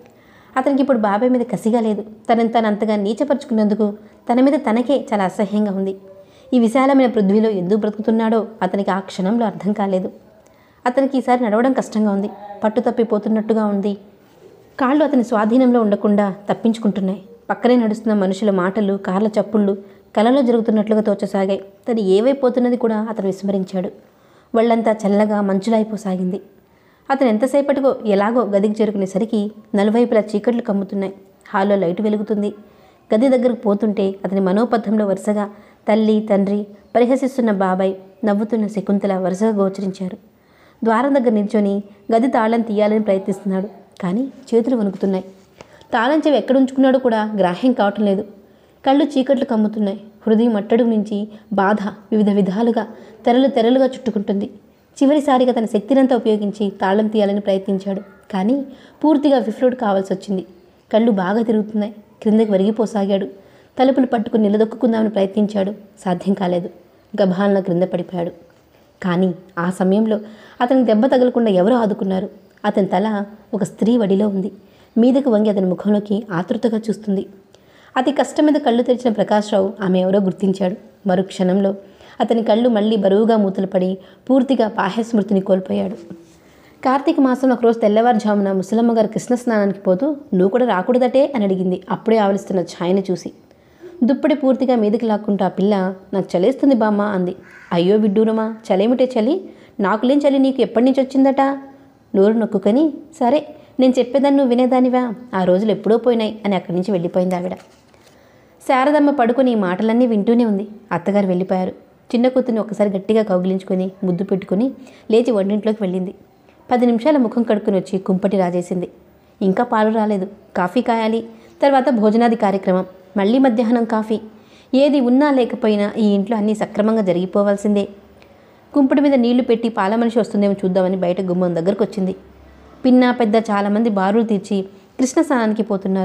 అతనికి ఇప్పుడు బాబాయ్ మీద కసిగా లేదు తనని తను అంతగా నీచపరుచుకున్నందుకు తన మీద తనకే చాలా అసహ్యంగా ఉంది ఈ విశాలమైన పృథ్వీలో ఎందుకు బ్రతుకుతున్నాడో అతనికి ఆ క్షణంలో అర్థం కాలేదు అతనికి ఈసారి నడవడం కష్టంగా ఉంది పట్టు తప్పిపోతున్నట్టుగా ఉంది కాళ్ళు అతని స్వాధీనంలో ఉండకుండా తప్పించుకుంటున్నాయి పక్కనే నడుస్తున్న మనుషుల మాటలు కార్ల చప్పుళ్ళు కలలో జరుగుతున్నట్లుగా తోచసాగాయి తను ఏవైపోతున్నది కూడా అతను విస్మరించాడు వాళ్ళంతా చల్లగా మంచులా అయిపోసాగింది అతను ఎంతసేపటికో ఎలాగో గదికి చేరుకునేసరికి నలువైపులా చీకట్లు కమ్ముతున్నాయి హాల్లో లైటు వెలుగుతుంది గది దగ్గరకు పోతుంటే అతని మనోపథంలో వరుసగా తల్లి తండ్రి పరిహసిస్తున్న బాబాయ్ నవ్వుతున్న శకుంతల వరుసగా గోచరించారు ద్వారం దగ్గర నిల్చొని గది తాళం తీయాలని ప్రయత్నిస్తున్నాడు కానీ చేతులు వణుకుతున్నాయి తాళం చెవి ఎక్కడ ఉంచుకున్నాడో కూడా గ్రాహ్యం కావటం లేదు కళ్ళు చీకట్లు కమ్ముతున్నాయి హృదయం అట్టడుగు నుంచి బాధ వివిధ విధాలుగా తెరలు తెరలుగా చుట్టుకుంటుంది చివరిసారిగా తన శక్తినంతా ఉపయోగించి తాళం తీయాలని ప్రయత్నించాడు కానీ పూర్తిగా విఫ్లోడ్ కావాల్సి వచ్చింది కళ్ళు బాగా తిరుగుతున్నాయి క్రిందకి వరిగిపోసాగాడు తలుపులు పట్టుకుని నిలదొక్కుందామని ప్రయత్నించాడు సాధ్యం కాలేదు గభాలను క్రింద పడిపోయాడు కానీ ఆ సమయంలో అతనికి దెబ్బ తగలకుండా ఎవరో ఆదుకున్నారు అతని తల ఒక స్త్రీ వడిలో ఉంది మీదకు వంగి అతని ముఖంలోకి ఆతృతగా చూస్తుంది అతి కష్టం మీద కళ్ళు తెరిచిన ప్రకాశ్రావు ఆమె ఎవరో గుర్తించాడు మరు క్షణంలో అతని కళ్ళు మళ్ళీ బరువుగా మూతలు పడి పూర్తిగా బాహ్యస్మృతిని కోల్పోయాడు కార్తీక మాసం ఒకరోజు తెల్లవారుజామున ముసలమ్మ గారు కృష్ణ స్నానానికి పోతూ నువ్వు కూడా రాకూడదటే అని అడిగింది అప్పుడే ఆవలిస్తున్న ఛాయని చూసి దుప్పటి పూర్తిగా మీదకి లాక్కుంటూ ఆ పిల్ల నాకు చలేస్తుంది బామ్మ అంది అయ్యో విడ్డూరమా చలేమిటే చలి నాకులేం చలి నీకు ఎప్పటి నుంచి వచ్చిందట నోరు నొక్కుకొని సరే నేను చెప్పేదాన్ని నువ్వు వినేదానివా ఆ రోజులు ఎప్పుడో పోయినాయి అని అక్కడి నుంచి వెళ్ళిపోయింది ఆవిడ శారదమ్మ పడుకొని ఈ మాటలన్నీ వింటూనే ఉంది అత్తగారు వెళ్ళిపోయారు చిన్న కూతుర్ని ఒకసారి గట్టిగా కౌగిలించుకొని ముద్దు పెట్టుకుని లేచి వంటింట్లోకి వెళ్ళింది పది నిమిషాల ముఖం కడుక్కుని వచ్చి కుంపటి రాజేసింది ఇంకా పాలు రాలేదు కాఫీ కాయాలి తర్వాత భోజనాది కార్యక్రమం మళ్ళీ మధ్యాహ్నం కాఫీ ఏది ఉన్నా లేకపోయినా ఈ ఇంట్లో అన్నీ సక్రమంగా జరిగిపోవాల్సిందే కుంపటి మీద నీళ్లు పెట్టి పాల మనిషి వస్తుందేమో చూద్దామని బయట గుమ్మం దగ్గరకు వచ్చింది పిన్న పెద్ద చాలామంది బారులు తీర్చి కృష్ణ స్నానానికి పోతున్నారు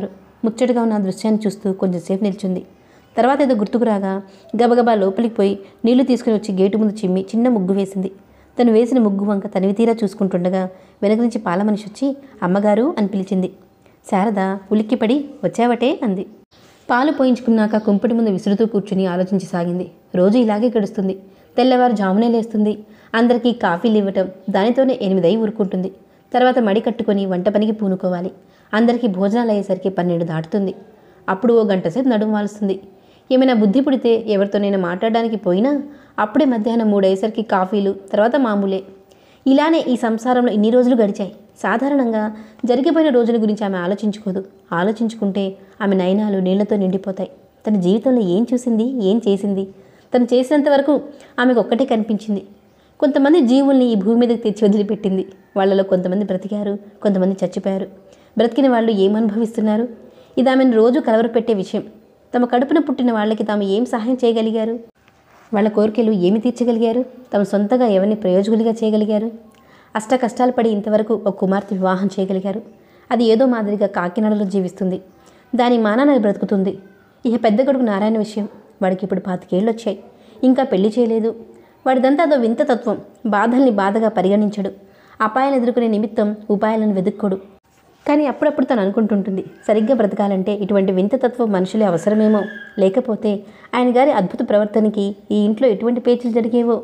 ముచ్చటగా ఉన్న ఆ దృశ్యాన్ని చూస్తూ కొంచెంసేపు నిల్చుంది తర్వాత ఏదో గుర్తుకు రాగా గబగబా లోపలికి పోయి నీళ్లు తీసుకుని వచ్చి గేటు ముందు చిమ్మి చిన్న ముగ్గు వేసింది తను వేసిన ముగ్గు వంక తనివి తీరా చూసుకుంటుండగా వెనక నుంచి పాల మనిషి వచ్చి అమ్మగారు అని పిలిచింది శారద ఉలిక్కిపడి వచ్చావటే అంది పాలు పోయించుకున్నాక కుంపటి ముందు విసురుతూ కూర్చుని ఆలోచించి సాగింది రోజు ఇలాగే గడుస్తుంది తెల్లవారు జామునే లేస్తుంది అందరికీ కాఫీలు ఇవ్వటం దానితోనే ఎనిమిదై ఊరుకుంటుంది తర్వాత మడి కట్టుకొని వంట పనికి పూనుకోవాలి అందరికీ భోజనాలు అయ్యేసరికి పన్నెండు దాటుతుంది అప్పుడు ఓ గంట సేపు నడుము వాలుస్తుంది ఏమైనా బుద్ధి పుడితే ఎవరితోనైనా మాట్లాడడానికి పోయినా అప్పుడే మధ్యాహ్నం మూడయ్యేసరికి కాఫీలు తర్వాత మామూలే ఇలానే ఈ సంసారంలో ఇన్ని రోజులు గడిచాయి సాధారణంగా జరిగిపోయిన రోజుల గురించి ఆమె ఆలోచించుకోదు ఆలోచించుకుంటే ఆమె నయనాలు నీళ్లతో నిండిపోతాయి తన జీవితంలో ఏం చూసింది ఏం చేసింది తను చేసినంత వరకు ఆమెకు ఒక్కటే కనిపించింది కొంతమంది జీవుల్ని ఈ భూమి మీదకి తెచ్చి వదిలిపెట్టింది వాళ్ళలో కొంతమంది బ్రతికారు కొంతమంది చచ్చిపోయారు బ్రతికిన వాళ్ళు ఏమనుభవిస్తున్నారు ఇది ఆమెను రోజు కలవరపెట్టే విషయం తమ కడుపున పుట్టిన వాళ్ళకి తాము ఏం సహాయం చేయగలిగారు వాళ్ళ కోరికలు ఏమి తీర్చగలిగారు తమ సొంతగా ఎవరిని ప్రయోజకులుగా చేయగలిగారు అష్ట కష్టాలు పడి ఇంతవరకు ఒక కుమార్తె వివాహం చేయగలిగారు అది ఏదో మాదిరిగా కాకినాడలో జీవిస్తుంది దాని మానాన బ్రతుకుతుంది ఇక పెద్ద కొడుకు నారాయణ విషయం వాడికి ఇప్పుడు పాతికేళ్ళు వచ్చాయి ఇంకా పెళ్లి చేయలేదు వాడిదంతా అదో వింత తత్వం బాధల్ని బాధగా పరిగణించడు అపాయాలు ఎదుర్కొనే నిమిత్తం ఉపాయాలను వెతుక్కోడు కానీ అప్పుడప్పుడు తను అనుకుంటుంటుంది సరిగ్గా బ్రతకాలంటే ఇటువంటి వింత తత్వం మనుషులే అవసరమేమో లేకపోతే ఆయన గారి అద్భుత ప్రవర్తనకి ఈ ఇంట్లో ఎటువంటి పేచీలు జరిగేవో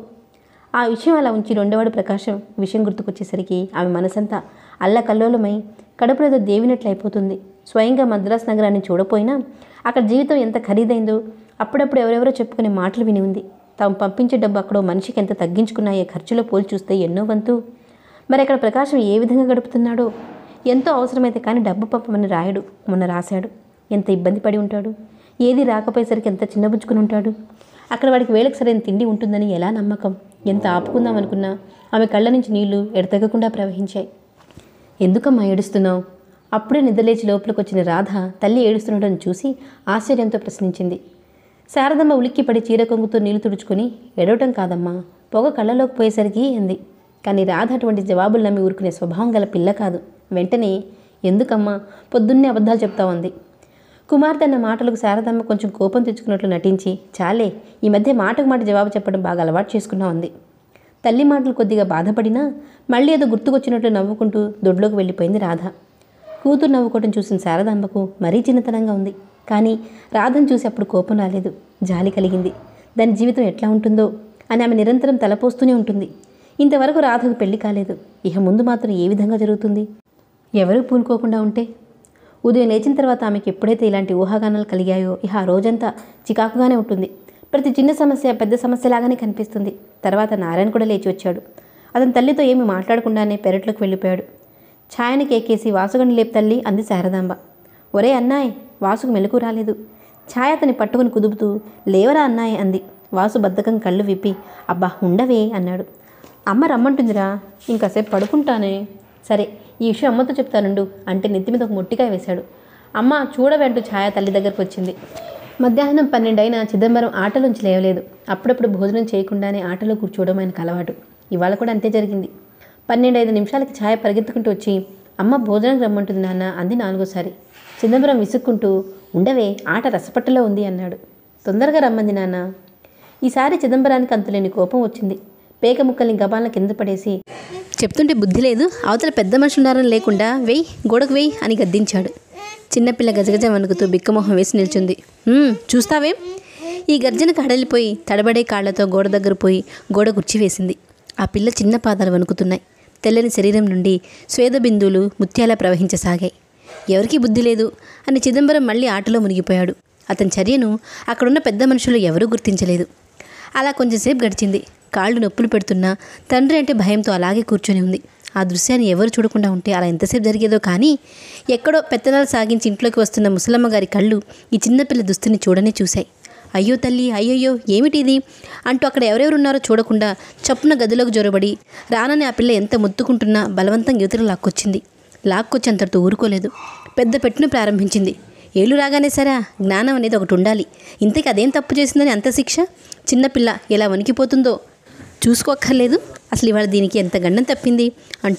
ఆ విషయం అలా ఉంచి రెండోవాడు ప్రకాశం విషయం గుర్తుకొచ్చేసరికి ఆమె మనసంతా అల్లకల్లోలమై కడుపులో దేవినట్లయిపోతుంది స్వయంగా మద్రాస్ నగరాన్ని చూడపోయినా అక్కడ జీవితం ఎంత ఖరీదైందో అప్పుడప్పుడు ఎవరెవరో చెప్పుకునే మాటలు విని ఉంది తాము పంపించే డబ్బు అక్కడో మనిషికి ఎంత తగ్గించుకున్నాయే ఖర్చులో పోల్చి చూస్తే ఎన్నో వంతు మరి అక్కడ ప్రకాశం ఏ విధంగా గడుపుతున్నాడో ఎంతో అవసరమైతే కానీ డబ్బు పంపమని రాయడు మొన్న రాశాడు ఎంత ఇబ్బంది పడి ఉంటాడు ఏది రాకపోయేసరికి ఎంత చిన్నబుచ్చుకుని ఉంటాడు అక్కడ వాడికి వేళకు సరైన తిండి ఉంటుందని ఎలా నమ్మకం ఎంత ఆపుకుందాం అనుకున్నా ఆమె కళ్ళ నుంచి నీళ్లు ఎడతెగకుండా ప్రవహించాయి ఎందుకమ్మా ఏడుస్తున్నావు అప్పుడే నిద్రలేచి లోపలికి వచ్చిన రాధ తల్లి ఏడుస్తుండటం చూసి ఆశ్చర్యంతో ప్రశ్నించింది శారదమ్మ ఉలిక్కిపడి చీర కొంగుతో నీళ్లు తుడుచుకొని ఎడవటం కాదమ్మా పొగ కళ్ళలోకి పోయేసరికి అంది కానీ రాధ అటువంటి జవాబులు నమ్మి ఊరుకునే స్వభావం గల పిల్ల కాదు వెంటనే ఎందుకమ్మా పొద్దున్నే అబద్ధాలు చెప్తావు అంది కుమార్తె అన్న మాటలకు శారదమ్మ కొంచెం కోపం తెచ్చుకున్నట్లు నటించి చాలే ఈ మధ్య మాటకు మాట జవాబు చెప్పడం బాగా అలవాటు చేసుకున్నావు అంది తల్లి మాటలు కొద్దిగా బాధపడినా మళ్ళీ ఏదో గుర్తుకొచ్చినట్లు నవ్వుకుంటూ దొడ్లోకి వెళ్ళిపోయింది రాధ కూతురు నవ్వుకోవటం చూసిన శారదాంబకు మరీ చిన్నతనంగా ఉంది కానీ రాధను చూసి అప్పుడు కోపం రాలేదు జాలి కలిగింది దాని జీవితం ఎట్లా ఉంటుందో అని ఆమె నిరంతరం తలపోస్తూనే ఉంటుంది ఇంతవరకు రాధకు పెళ్లి కాలేదు ఇక ముందు మాత్రం ఏ విధంగా జరుగుతుంది ఎవరూ పూనుకోకుండా ఉంటే ఉదయం లేచిన తర్వాత ఆమెకి ఎప్పుడైతే ఇలాంటి ఊహాగానాలు కలిగాయో ఇక ఆ రోజంతా చికాకుగానే ఉంటుంది ప్రతి చిన్న సమస్య పెద్ద సమస్యలాగానే కనిపిస్తుంది తర్వాత నారాయణ కూడా లేచి వచ్చాడు అతని తల్లితో ఏమి మాట్లాడకుండానే పెరట్లోకి వెళ్ళిపోయాడు ఛాయని కేకేసి వాసుగని లేపు తల్లి అంది శారదాంబ ఒరే అన్నాయ్ వాసుకు మెలకు రాలేదు ఛాయ అతని పట్టుకుని కుదుపుతూ లేవరా అన్నాయ్ అంది వాసు బద్ధకం కళ్ళు విప్పి అబ్బా ఉండవే అన్నాడు అమ్మ రమ్మంటుందిరా ఇంకాసేపు పడుకుంటానే సరే ఈ విషయం అమ్మతో చెప్తానుండు అంటే నెత్తి మీద ఒక మొట్టికాయ వేశాడు అమ్మ చూడవే ఛాయ తల్లి దగ్గరకు వచ్చింది మధ్యాహ్నం పన్నెండైన చిదంబరం ఆటలోంచి లేవలేదు అప్పుడప్పుడు భోజనం చేయకుండానే ఆటలో కూర్చోవడం ఆయనకు అలవాటు ఇవాళ కూడా అంతే జరిగింది పన్నెండు ఐదు నిమిషాలకి ఛాయ పరిగెత్తుకుంటూ వచ్చి అమ్మ భోజనం రమ్మంటుంది నాన్న అంది నాలుగోసారి చిదంబరం విసుక్కుంటూ ఉండవే ఆట రసపట్టలో ఉంది అన్నాడు తొందరగా రమ్మంది నాన్న ఈసారి చిదంబరానికి అంతులేని కోపం వచ్చింది పేక ముక్కల్ని గబాలను కింద పడేసి చెప్తుంటే బుద్ధి లేదు అవతల పెద్ద మనుషులున్నారని లేకుండా వెయ్యి గోడకు వెయ్యి అని గద్దించాడు చిన్నపిల్ల గజగజ వణుకుతూ బిక్కమొహం వేసి నిల్చుంది "హ్మ్, చూస్తావేం ఈ గర్జనకు హడలిపోయి తడబడే కాళ్లతో గోడ దగ్గర పోయి గోడ కుర్చీవేసింది ఆ పిల్ల చిన్న పాదాలు వణుకుతున్నాయి తెల్లని శరీరం నుండి స్వేద బిందువులు ముత్యాల ప్రవహించసాగాయి ఎవరికీ బుద్ధి లేదు అని చిదంబరం మళ్ళీ ఆటలో మునిగిపోయాడు అతని చర్యను అక్కడున్న పెద్ద మనుషులు ఎవరూ గుర్తించలేదు అలా కొంచెంసేపు గడిచింది కాళ్ళు నొప్పులు పెడుతున్నా తండ్రి అంటే భయంతో అలాగే కూర్చొని ఉంది ఆ దృశ్యాన్ని ఎవరు చూడకుండా ఉంటే అలా ఎంతసేపు జరిగేదో కానీ ఎక్కడో పెత్తనాలు సాగించి ఇంట్లోకి వస్తున్న ముసలమ్మ గారి కళ్ళు ఈ చిన్నపిల్ల దుస్తుని చూడనే చూశాయి అయ్యో తల్లి అయ్యయ్యో ఏమిటిది అంటూ అక్కడ ఎవరెవరు ఉన్నారో చూడకుండా చప్పున గదిలోకి జొరబడి రానని ఆ పిల్ల ఎంత ముత్తుకుంటున్నా బలవంతంగా యువతలు లాక్కొచ్చింది లాక్కొచ్చి అంతటితో ఊరుకోలేదు పెద్ద పెట్టును ప్రారంభించింది ఏళ్ళు రాగానే సరే జ్ఞానం అనేది ఒకటి ఉండాలి ఇంతకీ అదేం తప్పు చేసిందని అంత శిక్ష చిన్నపిల్ల ఎలా వణికిపోతుందో చూసుకోక్కర్లేదు అసలు ఇవాళ దీనికి ఎంత గండం తప్పింది అంటూ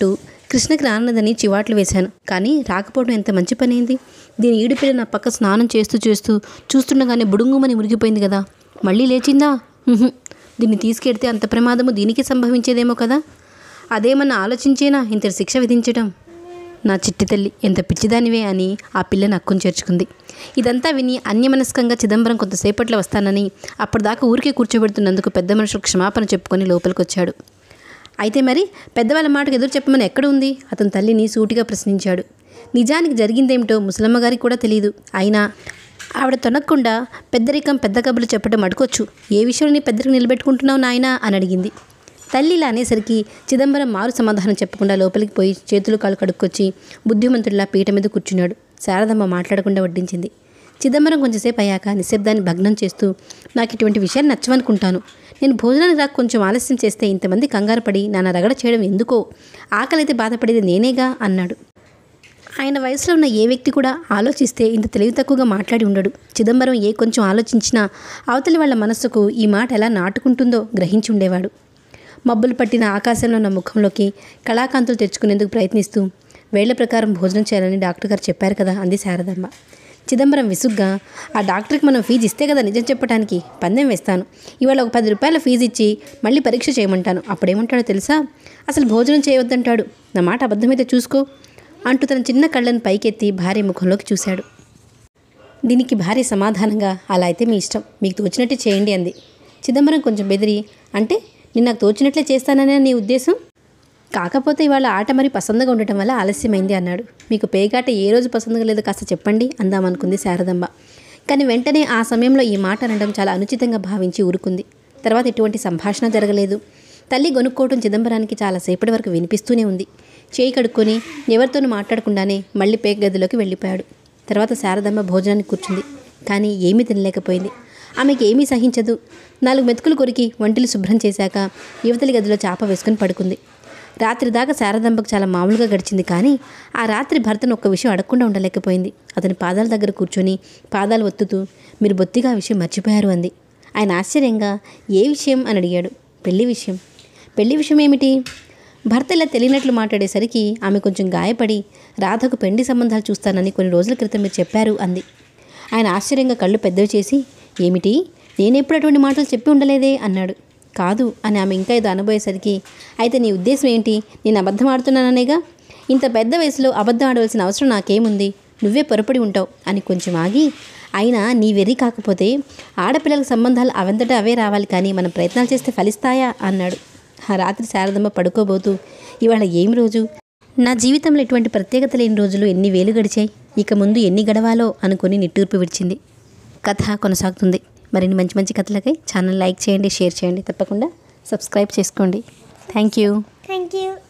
కృష్ణకి రానదని చివాట్లు వేశాను కానీ రాకపోవడం ఎంత మంచి పని అయింది దీని ఈడిపిల్ల నా పక్క స్నానం చేస్తూ చేస్తూ చూస్తుండగానే బుడుంగుమని మురిగిపోయింది కదా మళ్ళీ లేచిందా ఉహుం. దీన్ని తీసుకెడితే అంత ప్రమాదము దీనికి సంభవించేదేమో కదా అదేమన్నా ఆలోచించేనా ఇంత శిక్ష విధించడం నా చిట్టి తల్లి ఎంత పిచ్చిదానివే అని ఆ పిల్లని అక్కుని చేర్చుకుంది ఇదంతా విని అన్యమనస్కంగా చిదంబరం కొంతసేపట్లో వస్తానని అప్పటిదాకా ఊరికే కూర్చోబెడుతున్నందుకు పెద్ద మనుషులు క్షమాపణ చెప్పుకొని లోపలికి వచ్చాడు అయితే మరి పెద్దవాళ్ళ మాటకు ఎదురు చెప్పమని ఎక్కడ ఉంది అతని తల్లిని సూటిగా ప్రశ్నించాడు నిజానికి జరిగిందేమిటో ముసలమ్మ గారికి కూడా తెలియదు అయినా ఆవిడ తొనక్కుండా పెద్దరికం పెద్ద కబుర్లు చెప్పడం అడుకోవచ్చు ఏ విషయంలో పెద్దరికి నిలబెట్టుకుంటున్నావు నాయనా అని అడిగింది తల్లి ఇలా అనేసరికి చిదంబరం మారు సమాధానం చెప్పకుండా లోపలికి పోయి చేతులు కాలు కడుక్కొచ్చి బుద్ధిమంతుడిలా పీట మీద కూర్చున్నాడు శారదమ్మ మాట్లాడకుండా వడ్డించింది చిదంబరం కొంచెంసేపు అయ్యాక నిశ్శబ్దాన్ని భగ్నం చేస్తూ నాకు ఇటువంటి విషయాలు నచ్చవనుకుంటాను నేను భోజనానికి రాక కొంచెం ఆలస్యం చేస్తే ఇంతమంది కంగారు పడి నాన్న రగడ చేయడం ఎందుకో ఆకలైతే బాధపడేది నేనేగా అన్నాడు ఆయన వయసులో ఉన్న ఏ వ్యక్తి కూడా ఆలోచిస్తే ఇంత తెలివి తక్కువగా మాట్లాడి ఉండడు చిదంబరం ఏ కొంచెం ఆలోచించినా అవతలి వాళ్ళ మనస్సుకు ఈ మాట ఎలా నాటుకుంటుందో గ్రహించి ఉండేవాడు మబ్బులు పట్టిన ఆకాశంలో ఉన్న ముఖంలోకి కళాకాంతులు తెచ్చుకునేందుకు ప్రయత్నిస్తూ వేళ్ల ప్రకారం భోజనం చేయాలని డాక్టర్ గారు చెప్పారు కదా అంది శారదమ్మ చిదంబరం విసుగ్గా ఆ డాక్టర్కి మనం ఫీజు ఇస్తే కదా నిజం చెప్పడానికి పందెం వేస్తాను ఇవాళ ఒక పది రూపాయల ఫీజు ఇచ్చి మళ్ళీ పరీక్ష చేయమంటాను అప్పుడేమంటాడో తెలుసా అసలు భోజనం చేయవద్దంటాడు నా మాట అబద్ధమైతే చూసుకో అంటూ తన చిన్న కళ్ళను పైకెత్తి భార్య ముఖంలోకి చూశాడు దీనికి భార్య సమాధానంగా అలా అయితే మీ ఇష్టం మీకు తోచినట్టే చేయండి అంది చిదంబరం కొంచెం బెదిరి అంటే నేను నాకు తోచినట్లే చేస్తాననే నీ ఉద్దేశం కాకపోతే ఇవాళ ఆట మరి పసందుగా ఉండటం వల్ల ఆలస్యమైంది అన్నాడు మీకు పేకాట ఏ రోజు పసందుగా లేదో కాస్త చెప్పండి అందామనుకుంది శారదమ్మ కానీ వెంటనే ఆ సమయంలో ఈ మాట అనడం చాలా అనుచితంగా భావించి ఊరుకుంది తర్వాత ఎటువంటి సంభాషణ జరగలేదు తల్లి గొనుక్కోవటం చిదంబరానికి చాలా సేపటి వరకు వినిపిస్తూనే ఉంది చేయి కడుక్కొని ఎవరితోనూ మాట్లాడకుండానే మళ్ళీ పేక గదిలోకి వెళ్ళిపోయాడు తర్వాత శారదమ్మ భోజనానికి కూర్చుంది కానీ ఏమీ తినలేకపోయింది ఆమెకి ఏమీ సహించదు నాలుగు మెతుకులు కొరికి వంటిలు శుభ్రం చేశాక యువతలి గదిలో చాప వేసుకుని పడుకుంది రాత్రి దాకా శారదంబకు చాలా మామూలుగా గడిచింది కానీ ఆ రాత్రి భర్తను ఒక్క విషయం అడగకుండా ఉండలేకపోయింది అతని పాదాల దగ్గర కూర్చొని పాదాలు ఒత్తుతూ మీరు బొత్తిగా ఆ విషయం మర్చిపోయారు అంది ఆయన ఆశ్చర్యంగా ఏ విషయం అని అడిగాడు పెళ్లి విషయం పెళ్లి విషయం ఏమిటి భర్త ఇలా తెలియనట్లు మాట్లాడేసరికి ఆమె కొంచెం గాయపడి రాధకు పెండి సంబంధాలు చూస్తానని కొన్ని రోజుల క్రితం మీరు చెప్పారు అంది ఆయన ఆశ్చర్యంగా కళ్ళు పెద్దవి చేసి ఏమిటి నేనెప్పుడు అటువంటి మాటలు చెప్పి ఉండలేదే అన్నాడు కాదు అని ఆమె ఇంకా ఏదో అనబోయేసరికి అయితే నీ ఉద్దేశం ఏంటి నేను అబద్ధం ఆడుతున్నాననేగా ఇంత పెద్ద వయసులో అబద్ధం ఆడవలసిన అవసరం నాకేముంది నువ్వే పొరపడి ఉంటావు అని కొంచెం ఆగి అయినా నీ వెర్రి కాకపోతే ఆడపిల్లల సంబంధాలు అవంతటా అవే రావాలి కానీ మనం ప్రయత్నాలు చేస్తే ఫలిస్తాయా అన్నాడు ఆ రాత్రి శారదమ్మ పడుకోబోతూ ఇవాళ ఏం రోజు నా జీవితంలో ఇటువంటి ప్రత్యేకత లేని రోజులు ఎన్ని వేలు గడిచాయి ఇక ముందు ఎన్ని గడవాలో అనుకుని నిట్టూర్పు విడిచింది కథ కొనసాగుతుంది మరిన్ని మంచి మంచి కథలకై ఛానల్ లైక్ చేయండి షేర్ చేయండి తప్పకుండా సబ్స్క్రైబ్ చేసుకోండి థ్యాంక్ యూ Thank you.